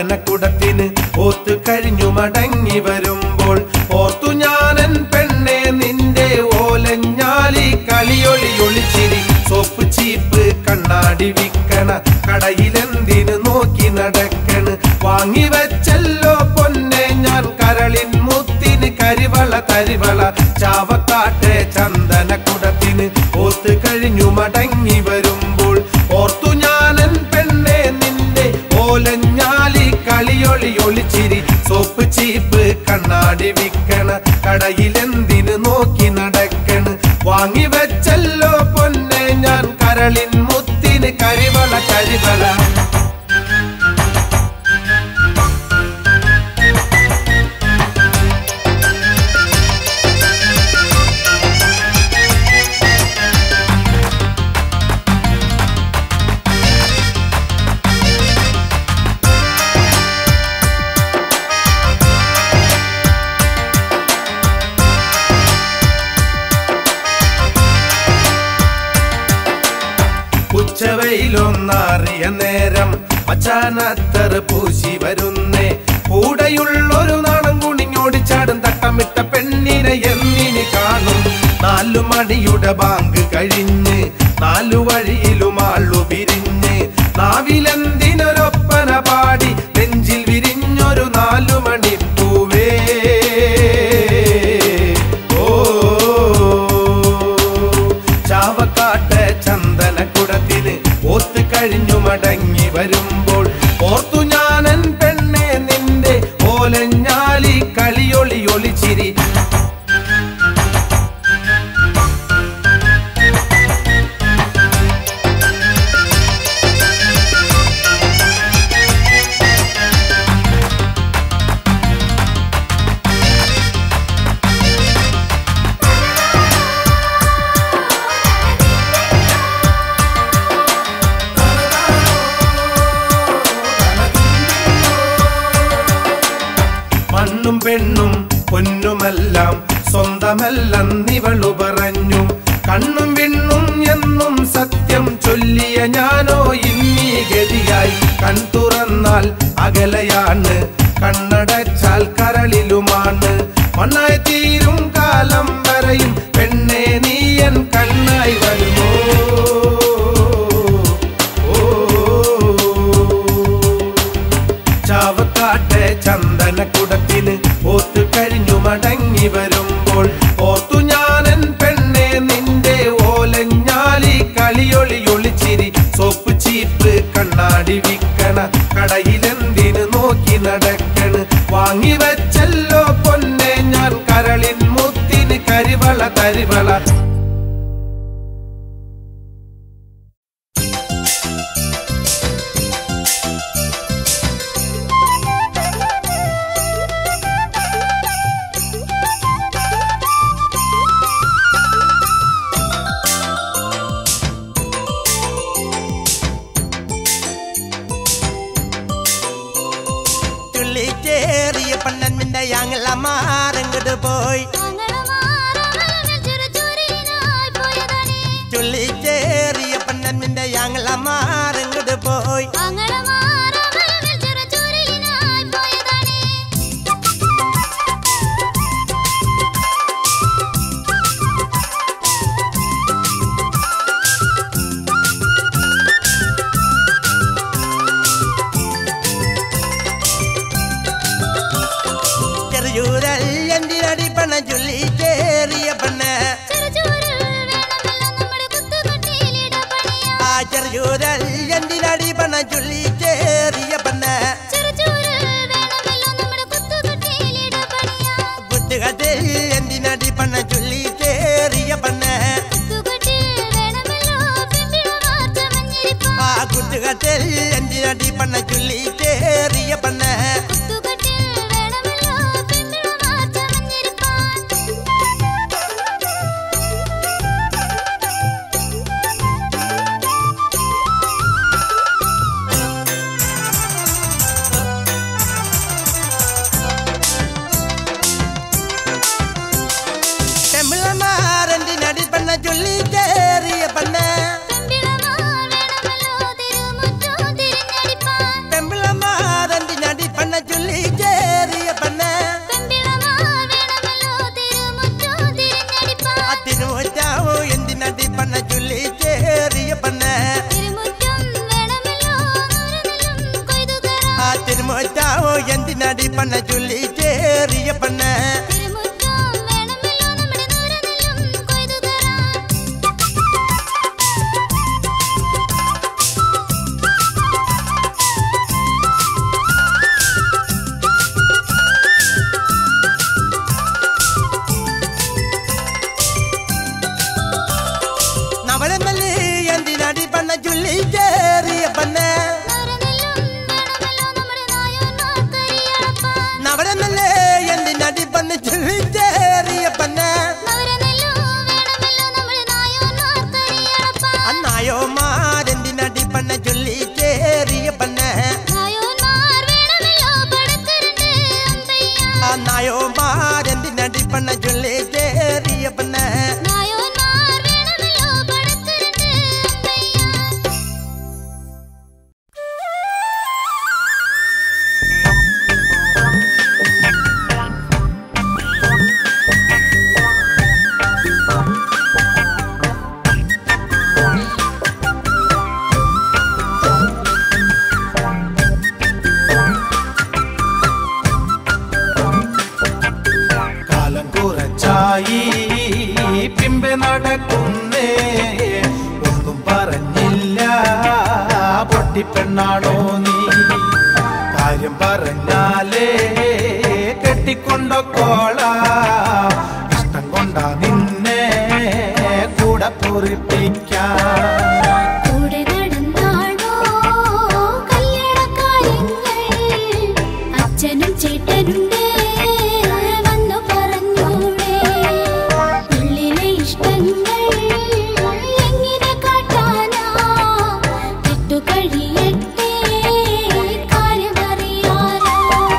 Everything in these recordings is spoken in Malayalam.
ചന്ദനക്കുടത്തിന് ഓത്തു കഴിഞ്ഞു മടങ്ങി വരുമ്പോൾ ഓർത്തു ഞാനൻ പെണ്ണെ നിന്റെ ഓലഞ്ഞാലി കളിയൊളി ഒളിച്ചിരി സോപ്പ് ചീപ്പ് കണ്ണാടി വിക്കണ കടയിലെന്തിനു നോക്കി നടക്കണ് വാങ്ങി വെച്ചല്ലോ പൊന്നെ ഞാൻ കരളിൻ മുത്തിന് കരിവള തരിവള ചാവക്കാട്ടെ ചന്ദനക്കുടത്തിന് ഓത്ത് കഴിഞ്ഞു മടങ്ങി വരുമ്പോൾ ഓർത്തു ഞാനൻ പെണ്ണെ നിന്റെ ഓലഞ്ഞാലി കളിയൊളി ഒളിച്ചിരി സോപ്പ് ചീപ്പ് കണ്ണാടി വിക്കണ കടയിലെന്തിനു നോക്കി നടക്കണ് വാങ്ങി വെച്ചല്ലോ പൊന്നെ ഞാൻ കരളിൻ മുത്തിന് കരിവള കരിവള ഉച്ചവയിലൊന്നാറിയ നേരം മച്ചാനത്തർ പൂശി വരുന്നേ കൂടെയുള്ളൊരു നാണം കുണിഞ്ഞോടിച്ചാടും തട്ടമിട്ട പെണ്ണിനെ എന്നിനി കാണും നാലു മണിയുടെ ബാങ്ക് കഴിഞ്ഞ് നാലു വഴിയിലും ആളു പിരിഞ്ഞ് നാവിലെന്തിനൊരൊപ്പന പാടി നെഞ്ചിൽ വിരിഞ്ഞൊരു നാലു മണിപ്പൂവേ ഓ ചാവക്കാട്ടെ ചന്ദനക്കുടത്തിന് ഓത്ത് കഴിഞ്ഞു മടങ്ങി വരുമ്പോൾ ഓർത്തു ഞാനൻ പെണ്ണെ നിന്റെ ഓലഞ്ഞാലി കളിയൊളി ഒളിച്ചിരി മണ്ണും പെണ്ണും പൊന്നുമെല്ലാം സ്വന്തമല്ലെന്നിവളു പറഞ്ഞു കണ്ണും വിണ്ണും എന്നും സത്യം ചൊല്ലിയ ഞാനോ ഇന്നീ ഗതിയായി കൺ തുറന്നാൽ അകലയാണ് കണ്ണടച്ചാൽ കരളിലുമാണ് മണ്ണായി തീരും കാലം വരെയും പെണ്ണെ നീയൻ കണ്ണായി വരുമോ ചാവക്കാട്ടെ ചന്ദനക്കുടത്തിന് ഓത്ത് കഴിഞ്ഞു മടങ്ങി വരുമ്പോൾ ഓർത്തു ഞാനൻ പെണ്ണെ നിന്റെ ഓലഞ്ഞാലി കളിയൊളി ഒളിച്ചിരി സോപ്പ് ചീപ്പ് കണ്ണാടി വിക്കണ കടയിലെന്തിനു നോക്കി നടക്കണ് വാങ്ങി വെച്ചല്ലോ പൊന്നെ ഞാൻ കരളിൻ മുത്തിന് കരിവള തരിവള തുള്ളിച്ചേറിയ പണ്ണൻ മിന്റെ ഞങ്ങളമാരങ്ങട് പോയി തുള്ളിച്ചേറിയ പണ്ണൻ മിന്റെ ഞങ്ങളമാരങ്ങട് പോയി ചെറിയൂരൽ എന്തിനടി പണ ചൊല്ലിച്ചേറിയ പണ്ണ ആ ചെറിയൂരൽ എന്തിനടി പണ ചൊല്ലിച്ചേറിയ പണ്ണ കുത്തുകത്തിൽ എന്തിനടി പണ ചൊല്ലിച്ചേറിയ പണ്ണ ആ കുത്തുകത്തിൽ എന്തിനടി പണ ചൊല്ലിച്ചേറിയ പണ്ണ തെമ്പിളമാരെന്തിനടി പണ്ണ ചൊല്ലിച്ചേറിയ പണ്ണ പെമ്പിളമാരെന്തിനടി എന്തിനടി പണ്ണ ചൊല്ലി ചേറിയ പണ്ണ തിരുമുറ്റം വേണമല്ലോ നമ്മുടെ നൂരനെല്ലും കൊയ്തു തരാൻ നവളമല്ലി എന്തിനടി പണ്ണ ചൊല്ലി ചേറിയ പണ്ണ നൂരനെല്ലും വേണമല്ലോ നമ്മുടെ നായോന്മാർക്കരിയളപ്പാൻ നവളമല്ലേ എന്തിനടി പണ്ണ ചൊല്ലി ചേറിയ പണ്ണ നൂരനെല്ലും വേണമല്ലോ നമ്മുടെ നായോന്മാർക്കരിയളപ്പാൻ അന്നായോമാരെന്തിനടി പണ്ണ ചൊല്ലി ചേറിയ പണ്ണ നായോന്മാർ വേണമല്ലോ പടക്കരുണ്ട് അമ്പയ്യ അന്നായോമാരെന്തിനടി പണ്ണ ചൊല്ലി ചേറിയ പണ്ണ നായോന്മാർ വേണമല്ലോ പടക്കരുണ്ട് അമ്പയ്യ കാലം കുറച്ചായി പിമ്പെ നടക്കുന്നേ ഒന്നും പറഞ്ഞില്ല പൊട്ടിപ്പെണ്ണാണോ നീ കാര്യം പറഞ്ഞാലേ കെട്ടിക്കൊണ്ടോള ഇഷ്ടം കൊണ്ടാ നിന്നെ കൂടെ പൊറിപ്പിക്കാൻ കൂടെ നടന്നാണോ കല്യാണക്കാര്യങ്ങൾ അച്ഛനും ചേട്ടനുണ്ട് വന്നു പറഞ്ഞൂടെ ഉള്ളിലെ ഇഷ്ടങ്ങൾ എങ്ങനെ കാട്ടാനാ തെറ്റു കഴിയട്ടെ കാര്യമറിയാലോ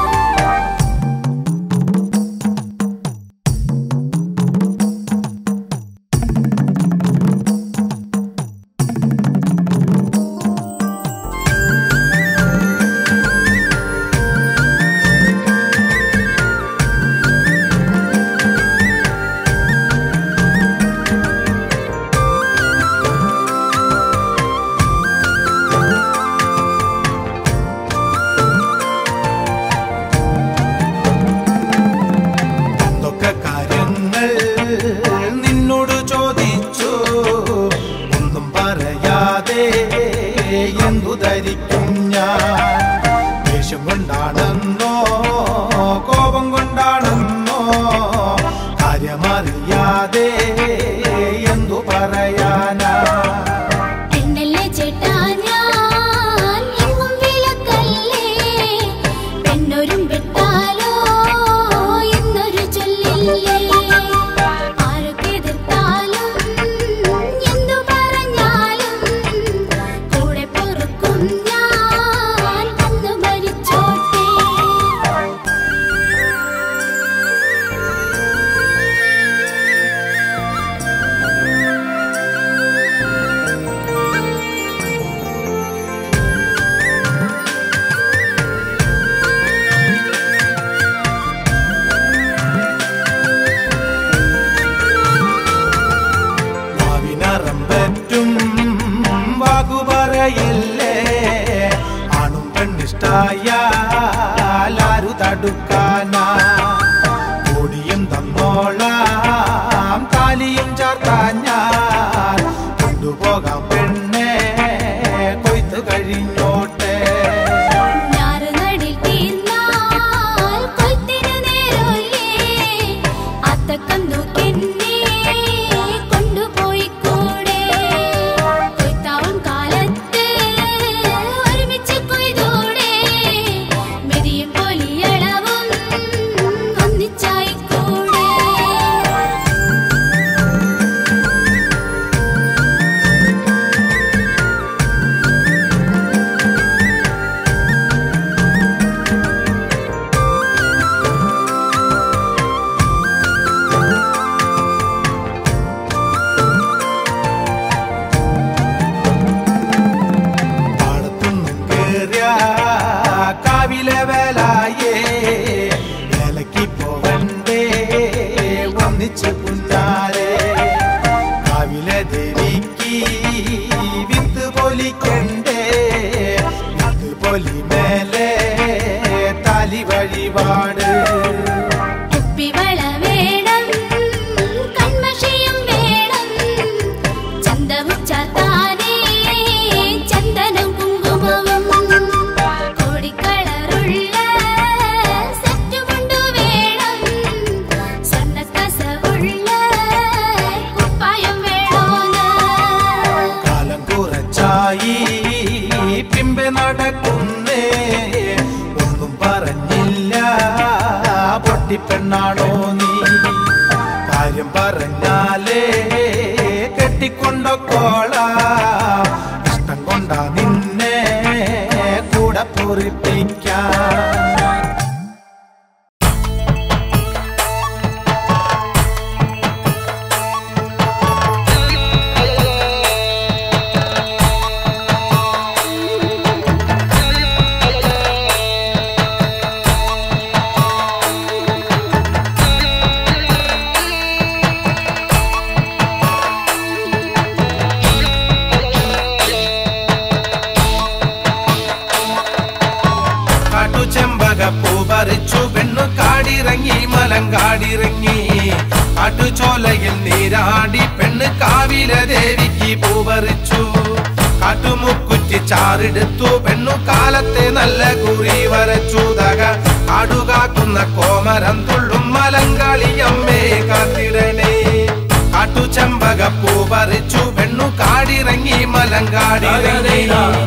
എന്തൊക്കെ കാര്യങ്ങൾ നിന്നോട് ചോദിച്ചു ഒന്നും പറയാതെ എന്തു ധരിക്കും ഞാൻ ദേഷ്യം കൊണ്ടാണെന്നോ കോപം കൊണ്ടാണെന്നോ കാര്യമറിയാതെ എന്തു പറയാനാ പെണ്ണല്ലേ ചേട്ടാ ഞാൻ എങ്ങും വിളക്കല്ലേ പെണ്ണൊരും വിട്ടാലോ എന്നൊരു ചൊല്ലില്ലേ ആരൊക്കെ എതിർത്താലും എന്തു പറഞ്ഞാലും കൂടെ പൊറുക്കും ഞാൻ അന്ന് ഭരിച്ചോട്ടെ നാവിനറം പറ്റും വാക്കു പറയില്ലേ ആണും പെണ്ണിഷ്ടായാൽ ആരു തടുക്കാനാ കോടിയും തന്നോളാം താലിയും ചാർത്താൻ ഞാൻ കൊണ്ടുപോകാം പെണ്ണെ കൊയ്ത്ത് കഴിഞ്ഞോട്ടെ ഞാറ് നടിൽ തീർന്നാൽ കൊയ്ത്തിനു നേരമല്ലേ അത്തക്കം നോക്കെന്നെ കൊണ്ടുപോയി കൂടെ കൊയ്ത്താവും കാലത്ത് ഒരുമിച്ച് കൊയ്തോടെ മെതിയും പൊലിയളവും ഒന്നിച്ചായി കൂടെ പാടത്തുനിന്നും കേറിയ കാവിലെ വേലായേ വേലയ്ക്ക് പോവണ്ടേ ഒന്നിച്ച് പുന്നാരെ കാവിലെ ദേവിക്ക് വിത്ത് പൊലിക്കണ്ടേ വിത്ത് പൊലി മേലെ താലി വഴി വഴിപാട് കുപ്പിവള വേണം കൺമഷിയും വേണം ചന്തവും ചാത്താനേ ചന്ദനം കുങ്കുമവും കോടിക്കളറുള്ള സെറ്റുമുണ്ടു വേണം സ്വർണ്ണക്കസവുള്ള കുപ്പായം വേണോന്ന് കാലം കുറച്ചായി പിമ്പെ നടക്കുന്നേ ഒന്നും പറഞ്ഞില്ല പൊട്ടിപ്പെണ്ണാണോ നീ കാര്യം പറഞ്ഞാലേ കെട്ടിക്കൊണ്ടോള ഇഷ്ടം കൊണ്ടാ നിന്നെ കൂടെ പൊറിപ്പിക്കാം കാട്ടുചെമ്പക പൂ പറിച്ചു പെണ്ണു കാടിറങ്ങി മലം കാടിറങ്ങി കാട്ടുചോലയിൽ നീരാടി പെണ്ണ് കാവില ദേവിക്ക് പൂ പറിച്ചു കാട്ടുമുക്കുറ്റി ചാറെടുത്തു പെണ്ണു കാലത്തെ നല്ല കുറി വരച്ചു തക കാടുകാക്കുന്ന കോമരം തുള്ളും മലങ്കാളിയമ്മേ കാത്തിടണേ കാട്ടുചെമ്പക പൂ പറിച്ചു പെണ്ണു കാടിറങ്ങി മലം കാടിറങ്ങി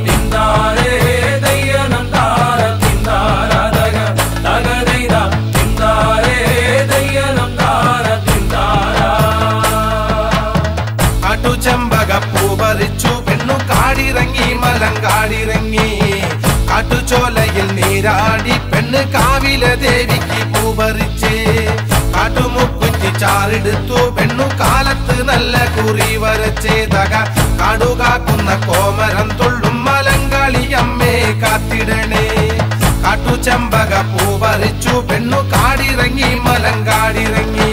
കാട്ടുചെമ്പക പൂ പറിച്ചു പെണ്ണു കാടിറങ്ങി മലം കാടിറങ്ങി കാട്ടുചോലയിൽ നീരാടി പെണ്ണ് കാവില ദേവിക്ക് പൂ പറിച്ച് കാട്ടുമുക്കുറ്റി ചാറെടുത്തു പെണ്ണു കാലത്ത് നല്ല കുറി വരച്ചേ തക കാടുകാക്കുന്ന കോമരം തുള്ളും മലങ്കാളി അമ്മേ കാത്തിടണേ കാട്ടുചെമ്പക പൂ പറിച്ചു പെണ്ണു കാടിറങ്ങി മലം കാടിറങ്ങി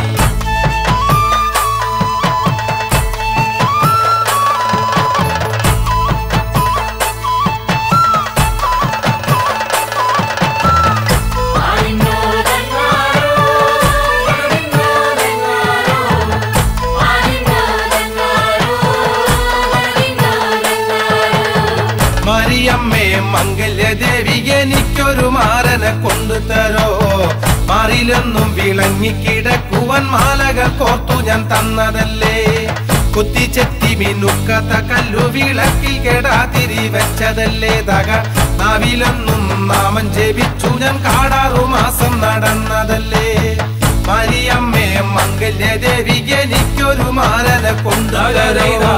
മറിയമ്മേ മംഗല്യദേവി എനിക്കൊരു മാരനെ കൊണ്ടുതരോ മാറിലൊന്നും വിളങ്ങിക്കിടക്കുവൻ മാലകൾ കോർത്തു ഞാൻ തന്നതല്ലേ കുത്തിച്ചെത്തി മിനുക്കത്ത കല്ലു വിളക്കിൽ കെടാതിരി വെച്ചതല്ലേ തക നാവിലൊന്നും നാമം ജപിച്ചു ഞാൻ കാടാറു മാസം നടന്നതല്ലേ മരിയമ്മേ മംഗല്യദേവി എനിക്കൊരു മാലനെ കൊണ്ടുതരോ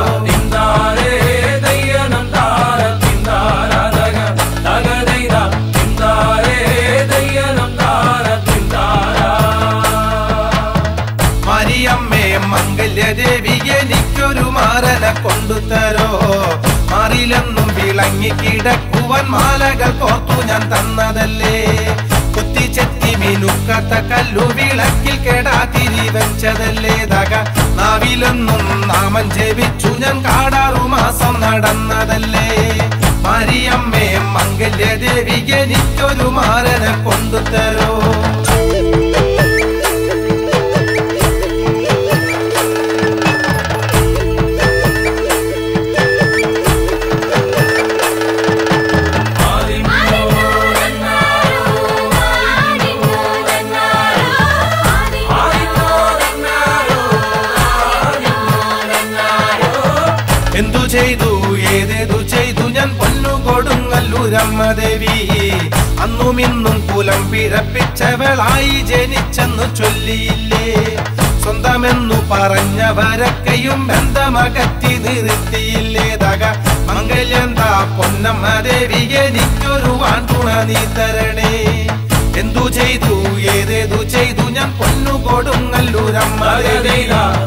മരിയമ്മേ മംഗല്യദേവി എനിക്കൊരു മാരനെ കൊണ്ടുതരോ മാറിലൊന്നും വിളങ്ങി കിടക്കുവാൻ മാലകൾ കോർത്തു ഞാൻ തന്നതല്ലേ കുത്തിച്ചെത്തി മിനുക്കത്ത കല്ലു വിളക്കിൽ കെടാതിരി വെച്ചതല്ലേ തക നാവിലൊന്നും നാമം ജപിച്ചു ഞാൻ കാടാറു മാസം നടന്നതല്ലേ മരിയമ്മേ മംഗല്യദേവി എനിക്കൊരു മാരനെ കൊണ്ടുതരോ എന്തു ചെയ്തു ഏതേതു ചെയ്തു ഞാൻ പൊന്നു കൊടുങ്ങല്ലൂരമ്മ ദേവി അന്നും ഇന്നും കുലം പിഴപ്പിച്ചവളായി ജനിച്ചെന്നു ചൊല്ലിയില്ലേ സ്വന്തമെന്നു പറഞ്ഞവരൊക്കെയും ബന്ധമകറ്റി നിർത്തിയില്ലേ തക മംഗല്യന്താ പൊന്നമ്മ ദേവി എനിക്കൊരു വാണ്ടുണ നീ തരണേ എന്തു ചെയ്തു ഏതേതു ചെയ്തു ഞാൻ പൊന്നു കൊടുങ്ങല്ലൂരമ്മ ദേവി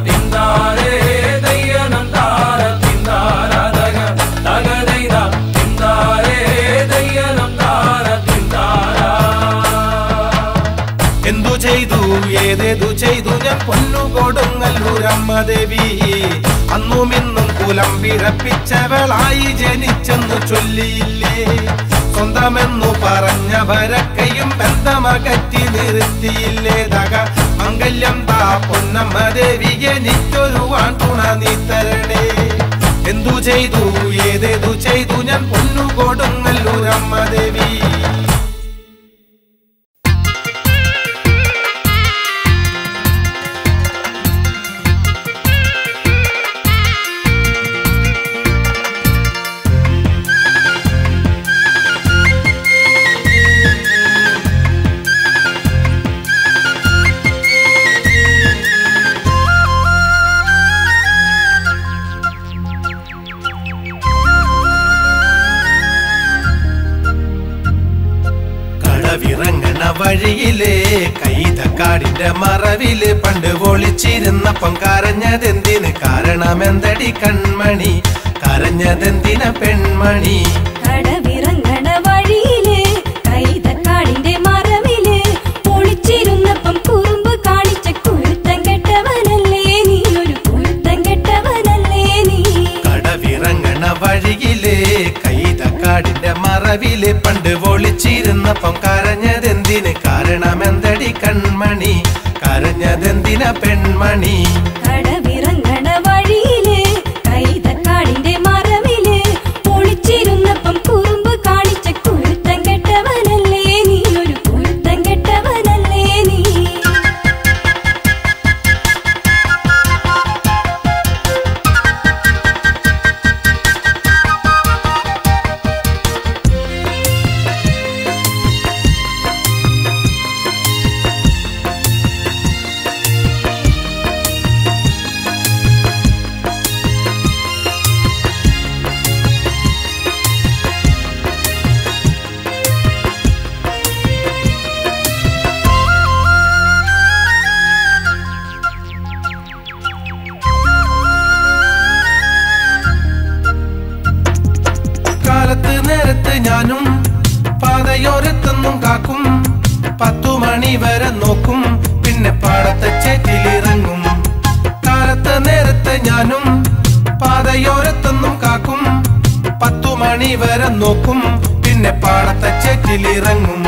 എന്തു ചെയ്തു ഏതേതു ചെയ്തു ഞാൻ പൊന്നു കൊടുങ്ങല്ലൂരമ്മ ദേവി അന്നും ഇന്നും കുലം പിഴപ്പിച്ചവളായി ജനിച്ചെന്നു ചൊല്ലിയില്ലേ സ്വന്തമെന്നു പറഞ്ഞവരൊക്കെയും ബന്ധമകറ്റി നിർത്തിയില്ലേ തക മംഗല്യം താ പൊന്നമ്മ ദേവി എനിക്കൊരു തുണ നീ തരണേ എന്തു ചെയ്തു ഏതേതു ചെയ്തു ഞാൻ പൊന്നു കൊടുങ്ങല്ലൂരമ്മ ദേവി കടവിറങ്ങണ വഴിയിലെ കൈതക്കാടിന്റെ മറവില് പണ്ട് ഒളിച്ചിരുന്നപ്പം കരഞ്ഞതെന്തിന് കാരണമെന്തടി കൺമണി കരഞ്ഞതെന്തിന പെൺമണി കടവിറങ്ങണ വഴിയില് കൈതക്കാടിന്റെ മറവില് ഒളിച്ചിരുന്നപ്പം കുറുമ്പ് കാണിച്ച കുരുത്തം കെട്ടവനല്ലേ നീ ഒരു കുരുത്തം കെട്ടവനല്ലേ നീ കടവിറങ്ങണ വഴിയിലെ കൈതക്കാടിന്റെ മറവില് പണ്ട് ഒളിച്ചിരുന്നപ്പം കരഞ്ഞതെന്തിന് കാരണമെന്തടി കൺമണി കരഞ്ഞതെന്തിന പെൺമണി കടവിറങ്ങണ വഴിയില് കൈതക്കാടിന്റെ മറവില് ഒളിച്ചിരുന്നപ്പം കുറുമ്പ് കാണിച്ച കുരുത്തം കെട്ടവനല്ലേ നീ ഒരു കുരുത്തം കെട്ടവനല്ലേ നീ കാലത്ത് നേരത്ത് ഞാനും പാതയോരത്തൊന്നും കാക്കും പത്തു മണി വരെ നോക്കും പിന്നെ പാടത്തെ ചേറ്റിലിറങ്ങും കാലത്ത് നേരത്ത് ഞാനും പാതയോരത്തൊന്നും കാക്കും പത്തു മണി വരെ നോക്കും പിന്നെ പാടത്തെ ചേറ്റിലിറങ്ങും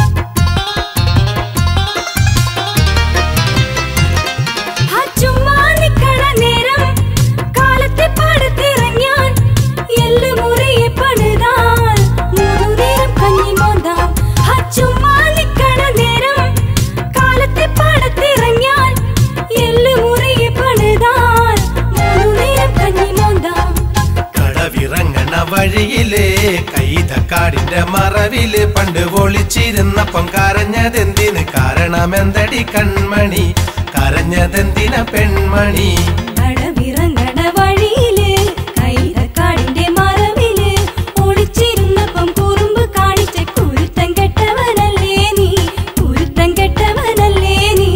ആ ചുമ്മാ നിക്കണ നേരം കാലത്തെ പാടത്തിറങ്ങാൻ എല്ല് മുറിയെ പണിതാൽ മൂന്നു നേരം കഞ്ഞി മോന്താം ആ ചുമ്മാ നിക്കണ നേരം കാലത്തെ പാടത്തിറങ്ങാൻ എല്ല് മുറിയെ പണിതാൽ മൂന്നു നേരം കഞ്ഞി മോന്താം കടവിറങ്ങണ വഴിയിലെ കൈതക്കാടിന്റെ മറവില് പണ്ട് ഒളിച്ചിരുന്നപ്പം കരഞ്ഞതെന്തിന് കാരണമെന്തടി കൺമണി കരഞ്ഞതെന്തിന പെൺമണി കടവിറങ്ങണ വഴിയില് കൈതക്കാടിന്റെ മറവില് ഒളിച്ചിരുന്നപ്പം കുറുമ്പ് കാണിച്ച കുരുത്തം കെട്ടവനല്ലേ നീ കുരുത്തം കെട്ടവനല്ലേ നീ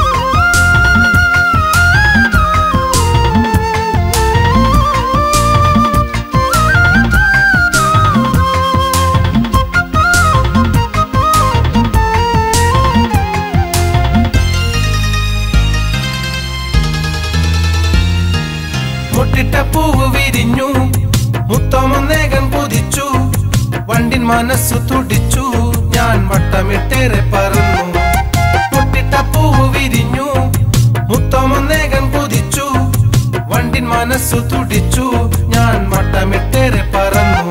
മുട്ടിട്ട പൂവ് വിരിഞ്ഞു മുത്തമൊന്നേകൻ പുതിച്ചു വണ്ടിൻ മനസ്സു തുടിച്ചു ഞാൻ വട്ടമിട്ടേറെ പറന്നു മുട്ടിട്ട പൂവ് വിരിഞ്ഞു മുത്തമൊന്നേകൻ പുതിച്ചു വണ്ടിൻ മനസ്സു തുടിച്ചു ഞാൻ വട്ടമിട്ടേറെ പറന്നു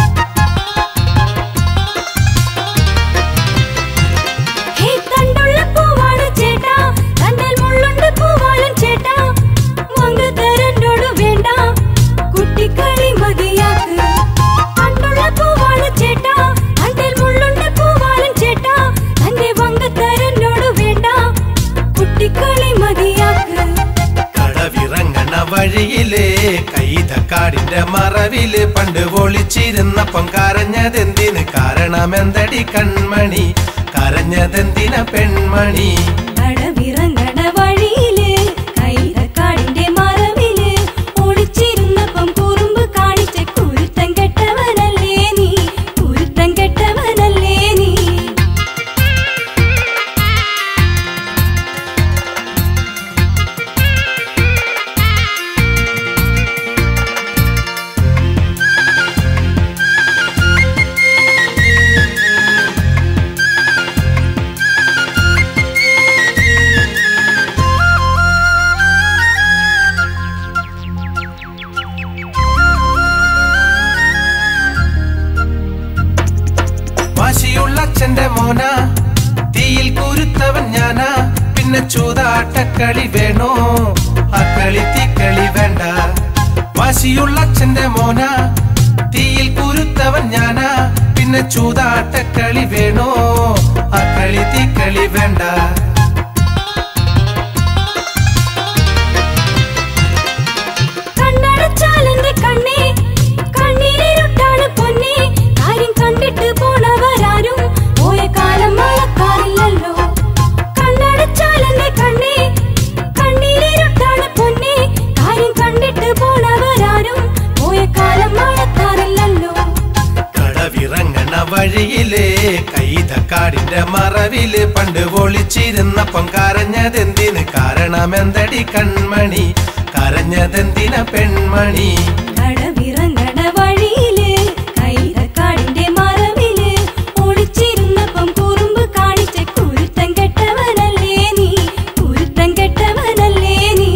ഹേ തണ്ടുള്ള പൂവാണ് ചേട്ടാ തണ്ടൽ മുള്ളുണ്ട് പൂവാലും ചേട്ടാ വങ്ക് തരന്നോട് വേണ്ട കുട്ടിക്കളി മതിയാക്ക് തണ്ടുള്ള പൂവാണ് ചേട്ടാ തണ്ടൽ മുള്ളുണ്ട് പൂവാലും ചേട്ടാ തന്റെ വങ്ക് തരന്നോട് വേണ്ട കുട്ടിക്കളി മതിയാക്ക് കടവിറങ്ങണ വഴിയിലെ കൈതക്കാടിന്റെ മറവില് പണ്ട് ഒളിച്ചിരുന്നപ്പം കരഞ്ഞതെന്തിന് കാരണമെന്തടി കൺമണി കരഞ്ഞതെന്തിന പെൺമണി കടവിറങ്ങണ വഴിയില് കൈതക്കാടിന്റെ മറവില് ഒളിച്ചിരുന്നപ്പം കുറുമ്പ് കാണിച്ച കുരുത്തം കെട്ടവനല്ലേ നീ കുരുത്തം കെട്ടവനല്ലേ നീ മോന തീയിൽ കുരുത്തവൻ ഞാനാ പിന്നെ ചൂതാട്ടക്കളി വേണോ ആ കളി തീക്കളി വേണ്ട വാശിയുള്ള അച്ഛന്റെ മോന തീയിൽ കുരുത്തവൻ ഞാനാ പിന്നെ ചൂതാട്ടക്കളി വേണോ ആ കളി തീക്കളി വേണ്ട കണ്ണടച്ചാലെന്റെ കണ്ണേ കണ്ണീരിരുട്ടാണ് പൊന്നേ കാര്യം കണ്ടിട്ട് പോണവരാരും പോയ കാലം മഴക്കാറില്ലല്ലോ കണ്ണടച്ചാലെന്റെ കണ്ണേ കണ്ണീരിരുട്ടാണ് പൊന്നേ കാര്യം കണ്ടിട്ട് പോണവരാരും പോയ കാലം മഴക്കാറില്ലല്ലോ കടവിറങ്ങണ വഴിയില് കൈതക്കാടിന്റെ മറവില് പണ്ട് ഒളിച്ചിരുന്നപ്പം കരഞ്ഞതെന്തിന് കാരണമെന്തടി കൺമണി കരഞ്ഞതെന്തിന പെൺമണി കടവിറങ്ങണ വഴിയില് കൈതക്കാടിന്റെ മറവില് ഒളിച്ചിരുന്നപ്പം കുറുമ്പ് കാണിച്ച കുരുത്തം കെട്ടവനല്ലേ നീ കുരുത്തം കെട്ടവനല്ലേ നീ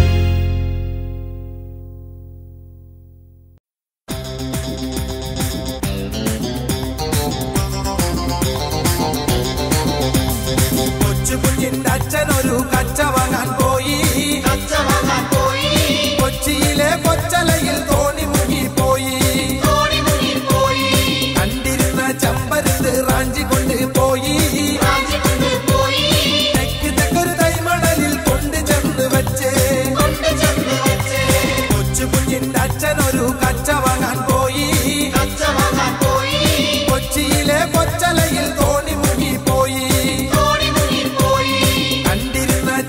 കൊച്ചു കുഞ്ഞിന്റെ അച്ഛനൊരു കച്ച വാങ്ങാൻ പോയി കൊച്ചിയിലെ കൊച്ചലയിൽ തോണി മുങ്ങിപ്പോയി കണ്ടിരുന്ന ചമ്പരത്ത് റാഞ്ചി കൊണ്ട് പോയി തെക്ക് തെക്കൊരു തൈമണലിൽ കൊണ്ട് ചെന്ന് വെച്ചേ കൊച്ചു കുഞ്ഞിന്റെ അച്ഛനൊരു കച്ച വാങ്ങാൻ പോയി കൊച്ചിയിലെ കൊച്ചലയിൽ തോണി മുങ്ങിപ്പോയി കണ്ടിരുന്ന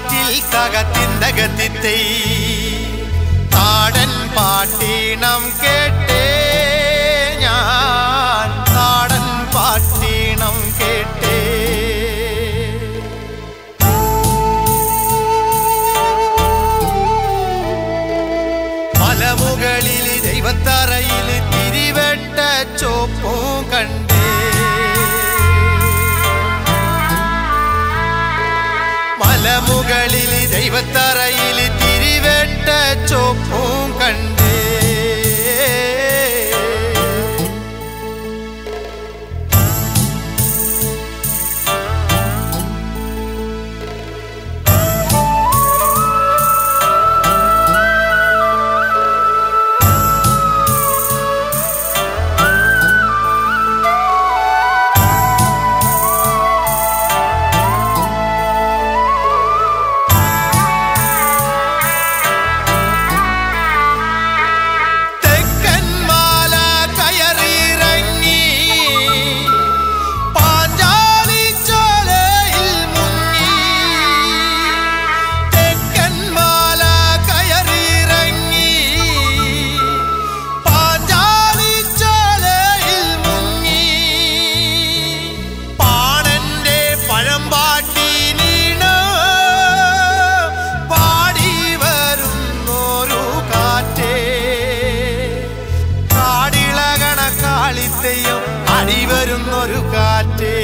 കാറ്റിൽ തകത്തിന്തകത്തിത്തൈ നാടൻ പാട്ടീണം കേട്ടേ ഞാൻ നാടൻ പാട്ടീണം കേട്ടേ മലമുകളിൽ ദൈവത്തറയിൽ തിരിവെട്ട ചോപ്പും കണ്ടേ മലമുകളിൽ ദൈവത്തറയിൽ തിരിവെട്ട ചോപ്പും കണ്ടേ തെക്കൻമാല കയറിയിറങ്ങി പാഞ്ചാലിച്ചോലയിൽ മുങ്ങി തെക്കൻമാല കയറിയിറങ്ങി പാഞ്ചാലിച്ചോലയിൽ മുങ്ങി പാണന്റെ പഴമ്പാട്ടി നീണ പാടി വരുന്നൊരു കാറ്റേ കാടിളകണ കാളിത്തെയും അടി വരുന്നൊരു കാറ്റേ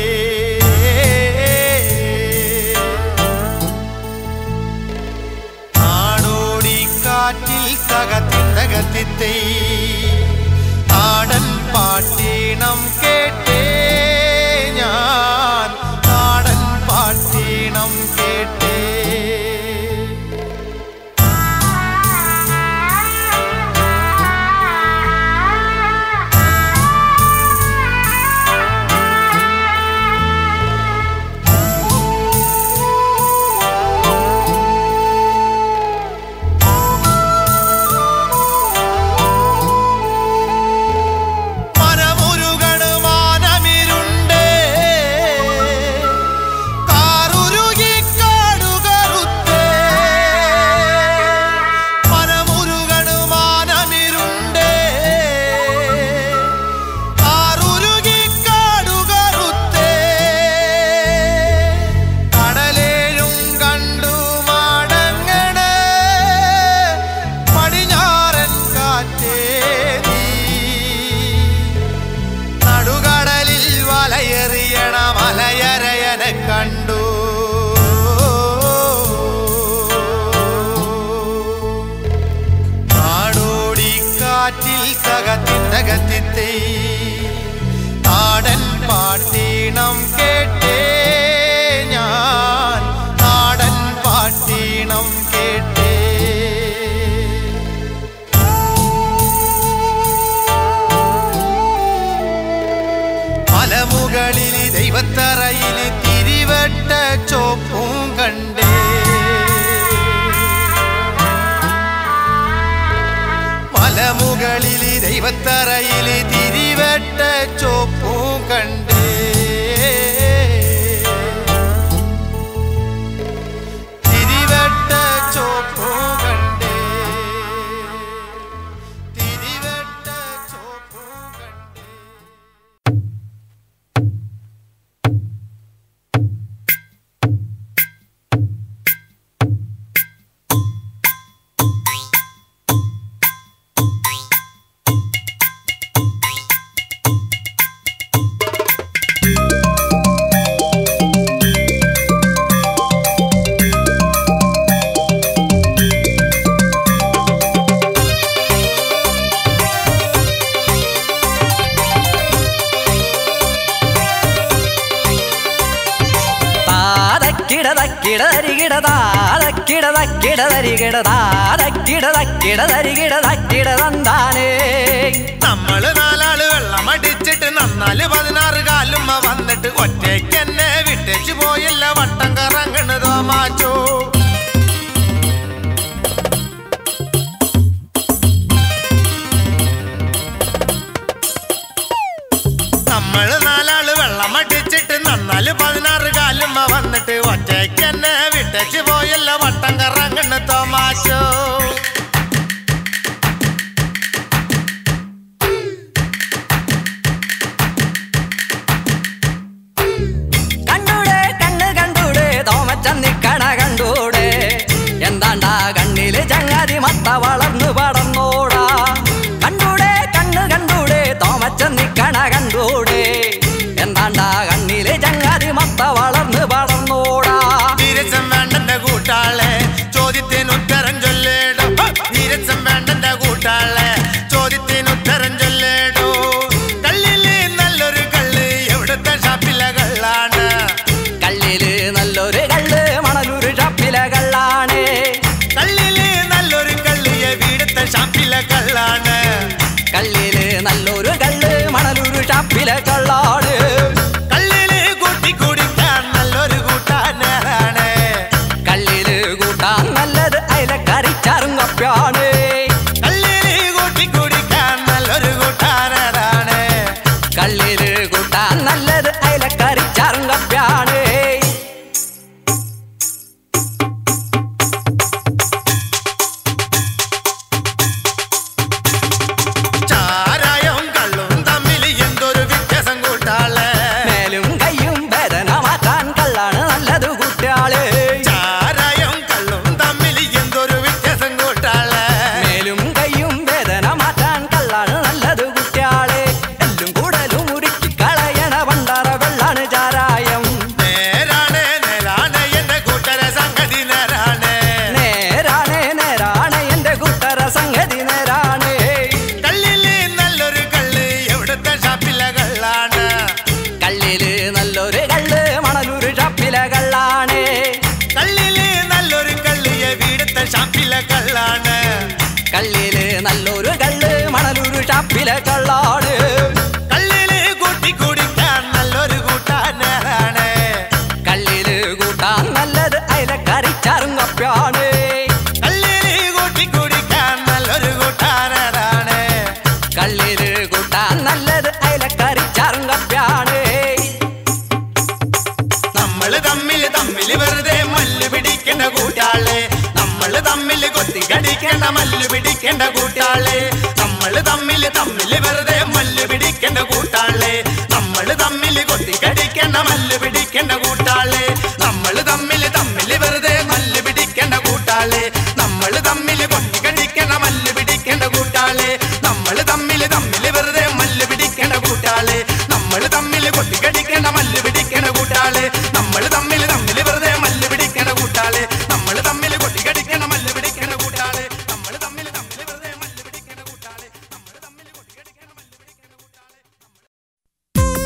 നാടോടി കാറ്റിൽ തകത്തിന്തകത്തിത്തൈ നാടൻ പാട്ടീണം കേട്ടേ ഞാൻ നാടൻ പാട്ടീണം കേട്ടേ മനമുരുകണ് മാനമിരുണ്ടേ കാറുരുകി കാടുകറുത്തേ മനമുരുകണ് മാനമിരുണ്ടേ കാറുരുകി കാടുകറുത്തേ കടലേഴും കണ്ടു മടങ്ങണേ പടിഞ്ഞാറൻ കാറ്റേ നീ നടുകടലിൽ വലയെറിയണ മലയരയനെ കണ്ടു നാടോടി കാറ്റിൽ തകത്തിന്തകത്തിത്തൈ നാടൻ പാട്ടീണം കേട്ടേ ഞാൻ നാടൻ പാട്ടീണം കേട്ടേ മലമുകളിൽ ദൈവത്തറയിൽ തിരിവെട്ട ചോപ്പും കണ്ടേ മലമുകളിൽ ദൈവത്തറയിൽ തിരിവെട്ട ചോപ്പും കണ്ടേ തിരിവെട്ട ചോപ്പും കണ്ടേ തിരിവെട്ട ചോപ്പും കണ്ടേ താരക്കിടതക്കിടതരികിടതാരക്കിടതക്കിടതരികിടതാക്കിടതന്താനേ നമ്മള് നാലാള് വെള്ളം അടിച്ചിട്ട് നന്നാല് പതിനാറ് കാലുമ്മ വന്നിട്ട് ഒറ്റയ്ക്ക് എന്നെ വിട്ടേച്ചു പോയില്ല വട്ടം കറങ്ങണതോ മാച്ചോ നമ്മള് നാലാള് വെള്ളം അടിച്ചിട്ട് നന്നാല് പതിനാറ് കാലുമ്മ വന്നിട്ട് ഒറ്റയ്ക്ക് എന്നെ വിട്ട വിട്ടേച്ച് പോയല്ല വട്ടം കറങ്ങണ് തോമാശോ കണ്ടൂടെ കണ്ണ് കണ്ടൂടെ തോമച്ചൻ നിക്കണ കണ്ടൂടെ എന്താണ്ടാ കണ്ണില് ചങ്ങാതി മത്ത വളർന്നു പടന്നോടാ കണ്ടൂടെ കണ്ണ് കണ്ടൂടെ തോമച്ചൻ നിക്കണ കണ്ടൂടെ എന്താണ്ടാ കണ്ണില് ചങ്ങാതി മത്ത വളർന്നു പടന്നോടാ വീരസം വേണ്ടെന്റെ കൂട്ടാളെ ചോദ്യത്തിന് ഉത്തരം ചൊല്ലേടോ വീരസം വേണ്ടെന്റെ കൂട്ടാളെ ചോദ്യത്തിന് ഉത്തരം ചൊല്ലേടോ കള്ളില് നല്ലൊരു കള്ള് എവിടുത്തെ ഷാപ്പിലെ കള്ളാണ് കള്ളില് നല്ലൊരു കള്ള് മണലൂര് ഷാപ്പിലെ കള്ളാണ് കള്ളില് നല്ലൊരു കള്ളിയെ വീടത്തെ ഷാപ്പിലെ കള്ളാണ് കള്ളില് നല്ലൊരു കള്ള് മണലൂര് ഷാപ്പിലെ കള്ളാണ് കള്ളില് കൂട്ടി കുടിക്കാൻ നല്ലൊരു കൂട്ടാനാണ് കള്ളില് കൂട്ടാൻ നല്ലത് അയലക്കറിച്ചാറും കപ്പ്യാണ് കള്ളില് കൂട്ടി കുടിക്കാൻ നല്ലൊരു കൂട്ടാനാണ് കള്ളില് കൂട്ടാൻ നല്ലത് അയലക്കറിച്ചാറും കപ്പ്യാണ് ചാരായവും കള്ളും തമ്മിൽ എന്തൊരു വ്യത്യാസം കൂട്ടാളെ മേലും കയ്യും വേദന മാറ്റാൻ കള്ളാണ് നല്ലത് കുട്ടിയാള് ചാരായവും കള്ളും തമ്മിൽ എന്തൊരു വ്യത്യാസം കൂട്ടാളെ മേലും കയ്യും വേദന മാറ്റാൻ കള്ളാണ് നല്ലത് കുട്ടിയാള് എല്ലും കൂടലും ഉരുക്കി കളയണ പണ്ടാറ വെള്ളാണ് ചാരായം നേരാണ് നേരാണ് എന്റെ കൂട്ടര സംഗതി നേരാണ് നേരാണ് നേരാണ് എന്റെ കൂട്ടര സംഗതി നേരാണ് കള്ളില് നല്ലൊരു കള്ള് എവിടുത്തെ ഷാപ്പിലെ കള്ളാണ് കള്ളില് നല്ലൊരു കള്ള് മണലൂര് ഷാപ്പിലെ കള്ളാണ് കള്ളില് നല്ലൊരു കള്ളിയെ വീടത്തെ ഷാപ്പിലെ കള്ളാണ് കള്ളില് നല്ലൊരു കള്ള് മണലൂര് ഷാപ്പിലെ കള്ളാണ് കള്ളില് കൂട്ടി കുടിക്കാൻ നല്ലൊരു കൂട്ടാനാണ് കള്ളില് കൂട്ടാൻ നല്ലത് അയലക്കറിച്ചാറും കപ്പ്യാണ് കള്ളില് കൂട്ടി കുടിക്കാൻ നല്ലൊരു കൂട്ടാനാണ് കള്ളില് കൂട്ടാൻ നല്ലത് അയലക്കറിച്ചാറും കപ്പ്യാണ് നമ്മള് തമ്മില് തമ്മില് വെറുതെ മല്ല് പിടിക്കേണ്ട കൂട്ടാളെ നമ്മള് തമ്മില് കൊത്തി കടിക്കേണ്ട മല്ല് പിടിക്കേണ്ട കൂട്ടാളെ നമ്മള് തമ്മില് തമ്മില് വെറുതെ മല്ല് പിടിക്കേണ്ട കൂട്ടാളെ നമ്മള് തമ്മില് കൊത്തി കടിക്കേണ്ട മല്ല് പിടിക്കേണ്ട കൂട്ടാളെ നമ്മള് തമ്മില് തമ്മില് വെറുതെ മല്ല് പിടിക്കേണ്ട കൂട്ടാളെ നമ്മള് തമ്മില് കൊത്തി കടിക്കേണ്ട മല്ല് പിടിക്കേണ്ട കൂട്ടാളെ നമ്മള് തമ്മില് തമ്മില് വെറുതെ മല്ല് പിടിക്കേണ്ട കൂട്ടാളെ നമ്മള് തമ്മില് കൊത്തി കടിക്കേണ്ട മല്ല് പിടിക്കേണ്ട കൂട്ടാളെ നമ്മള് തമ്മില് തമ്മില് വെറുതെ മല്ല് പിടിക്കേണ്ട കൂട്ടാളെ നമ്മള് തമ്മില് കൊത്തി കടിക്കേണ്ട മല്ല് പിടിക്കേണ്ട കൂട്ടാളെ നമ്മള് തമ്മില് തമ്മില് വെറുതെ മല്ല് പിടിക്കേണ്ട കൂട്ടാളെ നമ്മള് തമ്മില് കൊത്തി കടിക്കേണ്ട മല്ല് പിടിക്കേണ്ട കൂട്ടാളെ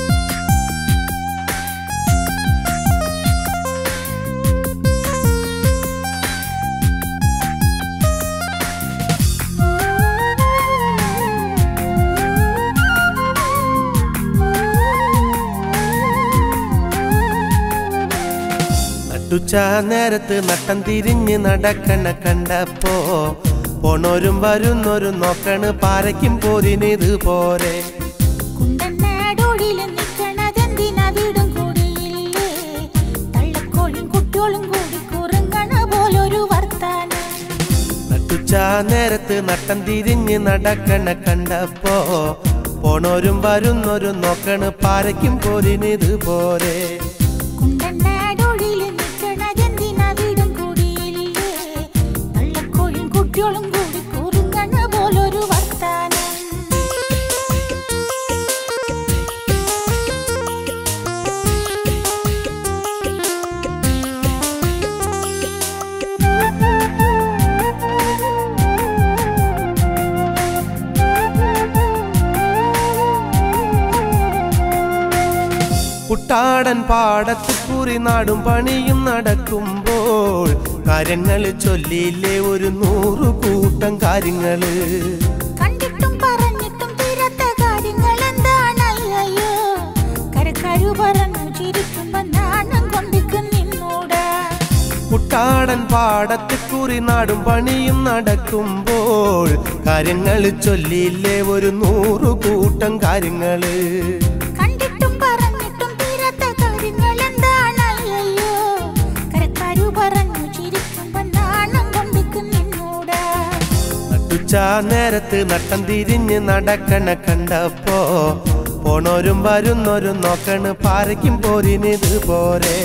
നട്ടുച്ച നേരത്ത് നട്ടം തിരിഞ്ഞ് നടക്കണ കണ്ടപ്പോ പോണോരും വരുന്നോരും നോക്കണ് പാരയ്ക്കും പോരിനിത് പോരെ കുണ്ടനാടോടില് നിക്കണതെന്തിനാ വീടും കൂടിയില്ലേ തള്ളക്കോഴും കുട്ടിയോളും കൂടി കുറുങ്ങണ പോലൊരു വർത്താനം നട്ടുച്ച നേരത്ത് നട്ടം തിരിഞ്ഞ് നടക്കണ കണ്ടപ്പോ പോണോരും വരുന്നോരും നോക്കണ് പാരയ്ക്കും പോരിനിത് പോരെ കുണ്ടനാടോടില് നിക്കണതെന്തിനാ വീടും കൂടിയില്ലേ തള്ളക്കോഴും കുട്ടിയോളും കൂടി കുറുങ്ങണ പോലൊരു വർത്താനം കുട്ടാടൻ പാടത്ത് കുറി നാടും പണിയും നടക്കുമ്പോൾ കാര്യങ്ങൾ ചൊല്ലിയില്ലേ ഒരു നൂറു കൂട്ടം കാര്യങ്ങള് കണ്ടിട്ടും പറഞ്ഞിട്ടും തീരാത്ത കാര്യങ്ങൾ എന്താണ് അയ്യോ കരക്കാരു പറഞ്ഞു ചിരിക്കുമ്പോ നാണം കൊണ്ടിക്ക് നിന്നൂടാ കുട്ടാടൻ പാടത്ത് കുറി നാടും പണിയും നടക്കുമ്പോൾ കാര്യങ്ങൾ ചൊല്ലിയില്ലേ ഒരു നൂറു കൂട്ടം കാര്യങ്ങള് കണ്ടിട്ടും പറഞ്ഞിട്ടും തീരാത്ത കാര്യങ്ങൾ എന്താണ് അയ്യോ കരക്കാരു പറഞ്ഞു നേരത്ത് നട്ടം തിരിഞ്ഞ് നടക്കണ കണ്ടപ്പോ പോണോരും വരുന്നോരും നോക്കണ് പാരയ്ക്കും പോരിനിത് പോരെ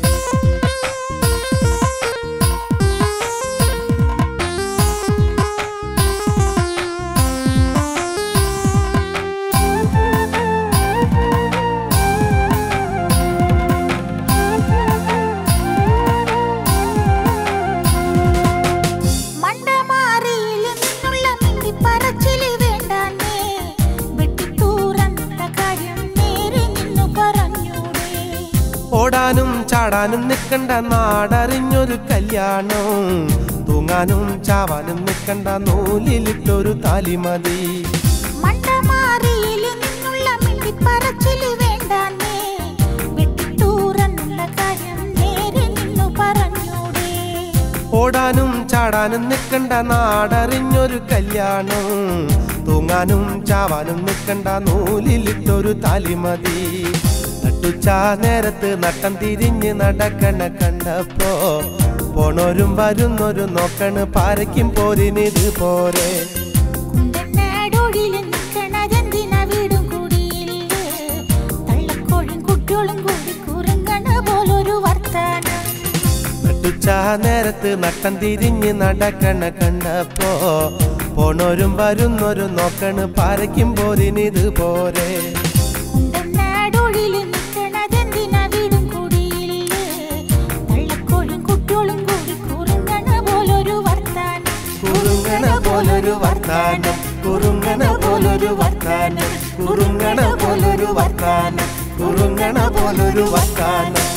മണ്ടമാറിയിൽ നിന്നുള്ള മിണ്ടിപ്പറച്ചില് വേണ്ടാന്നേ. വെട്ടിത്തൂറന്നുള്ള കാര്യം നേരെ നിന്നു പറഞ്ഞൂടെ. ഓടാനും ചാടാനും നിൽക്കണ്ട നാടറിഞ്ഞൊരു കല്യാണം തൂങ്ങാനും ചാവാനും നിൽക്കണ്ട നൂലിലിട്ടൊരു താലിമതി മണ്ടമാറിയിൽ നിന്നുള്ള മിണ്ടിപ്പറച്ചില് വേണ്ടാന്നേ. വെട്ടിത്തൂറന്നുള്ള കാര്യം നേരെ നിന്നു പറഞ്ഞൂടെ. ഓടാനും ചാടാനും നിൽക്കണ്ട നാടറിഞ്ഞൊരു കല്യാണം തൂങ്ങാനും ചാവാനും നിൽക്കണ്ട നൂലിലിട്ടൊരു താലിമതി നട്ടുച്ച നേരത്ത് നട്ടം തിരിഞ്ഞ് നടക്കണ കണ്ടപ്പോ പോണോരും വരുന്നോരും നോക്കണ് പാരയ്ക്കും പോരിനിത് പോരെ കുണ്ടനാടോടില് നിക്കണതെന്തിനാ വീടും കൂടിയില്ലേ? തള്ളക്കോഴും കുട്ടിയോളും കൂടി കുറുങ്ങണ പോലൊരു വർത്താനം നട്ടുച്ച നേരത്ത് നട്ടം തിരിഞ്ഞ് നടക്കണ കണ്ടപ്പോ പോണോരും വരുന്നോരും നോക്കണ് പാരയ്ക്കും പോരിനിത് പോരെ കുണ്ടനാടോടില് നിക്കണതെന്തിനാ വീടും കൂടിയില്ലേ? തള്ളക്കോഴും കുട്ടിയോളും കൂടി കുറുങ്ങണ പോലൊരു വർത്താനം കുറുങ്ങണ പോലൊരു വർത്താനം കുറുങ്ങണ പോലൊരു വർത്താനം കുറുങ്ങണ പോലൊരു വർത്താനം കുറുങ്ങണ പോലൊരു വർത്താനം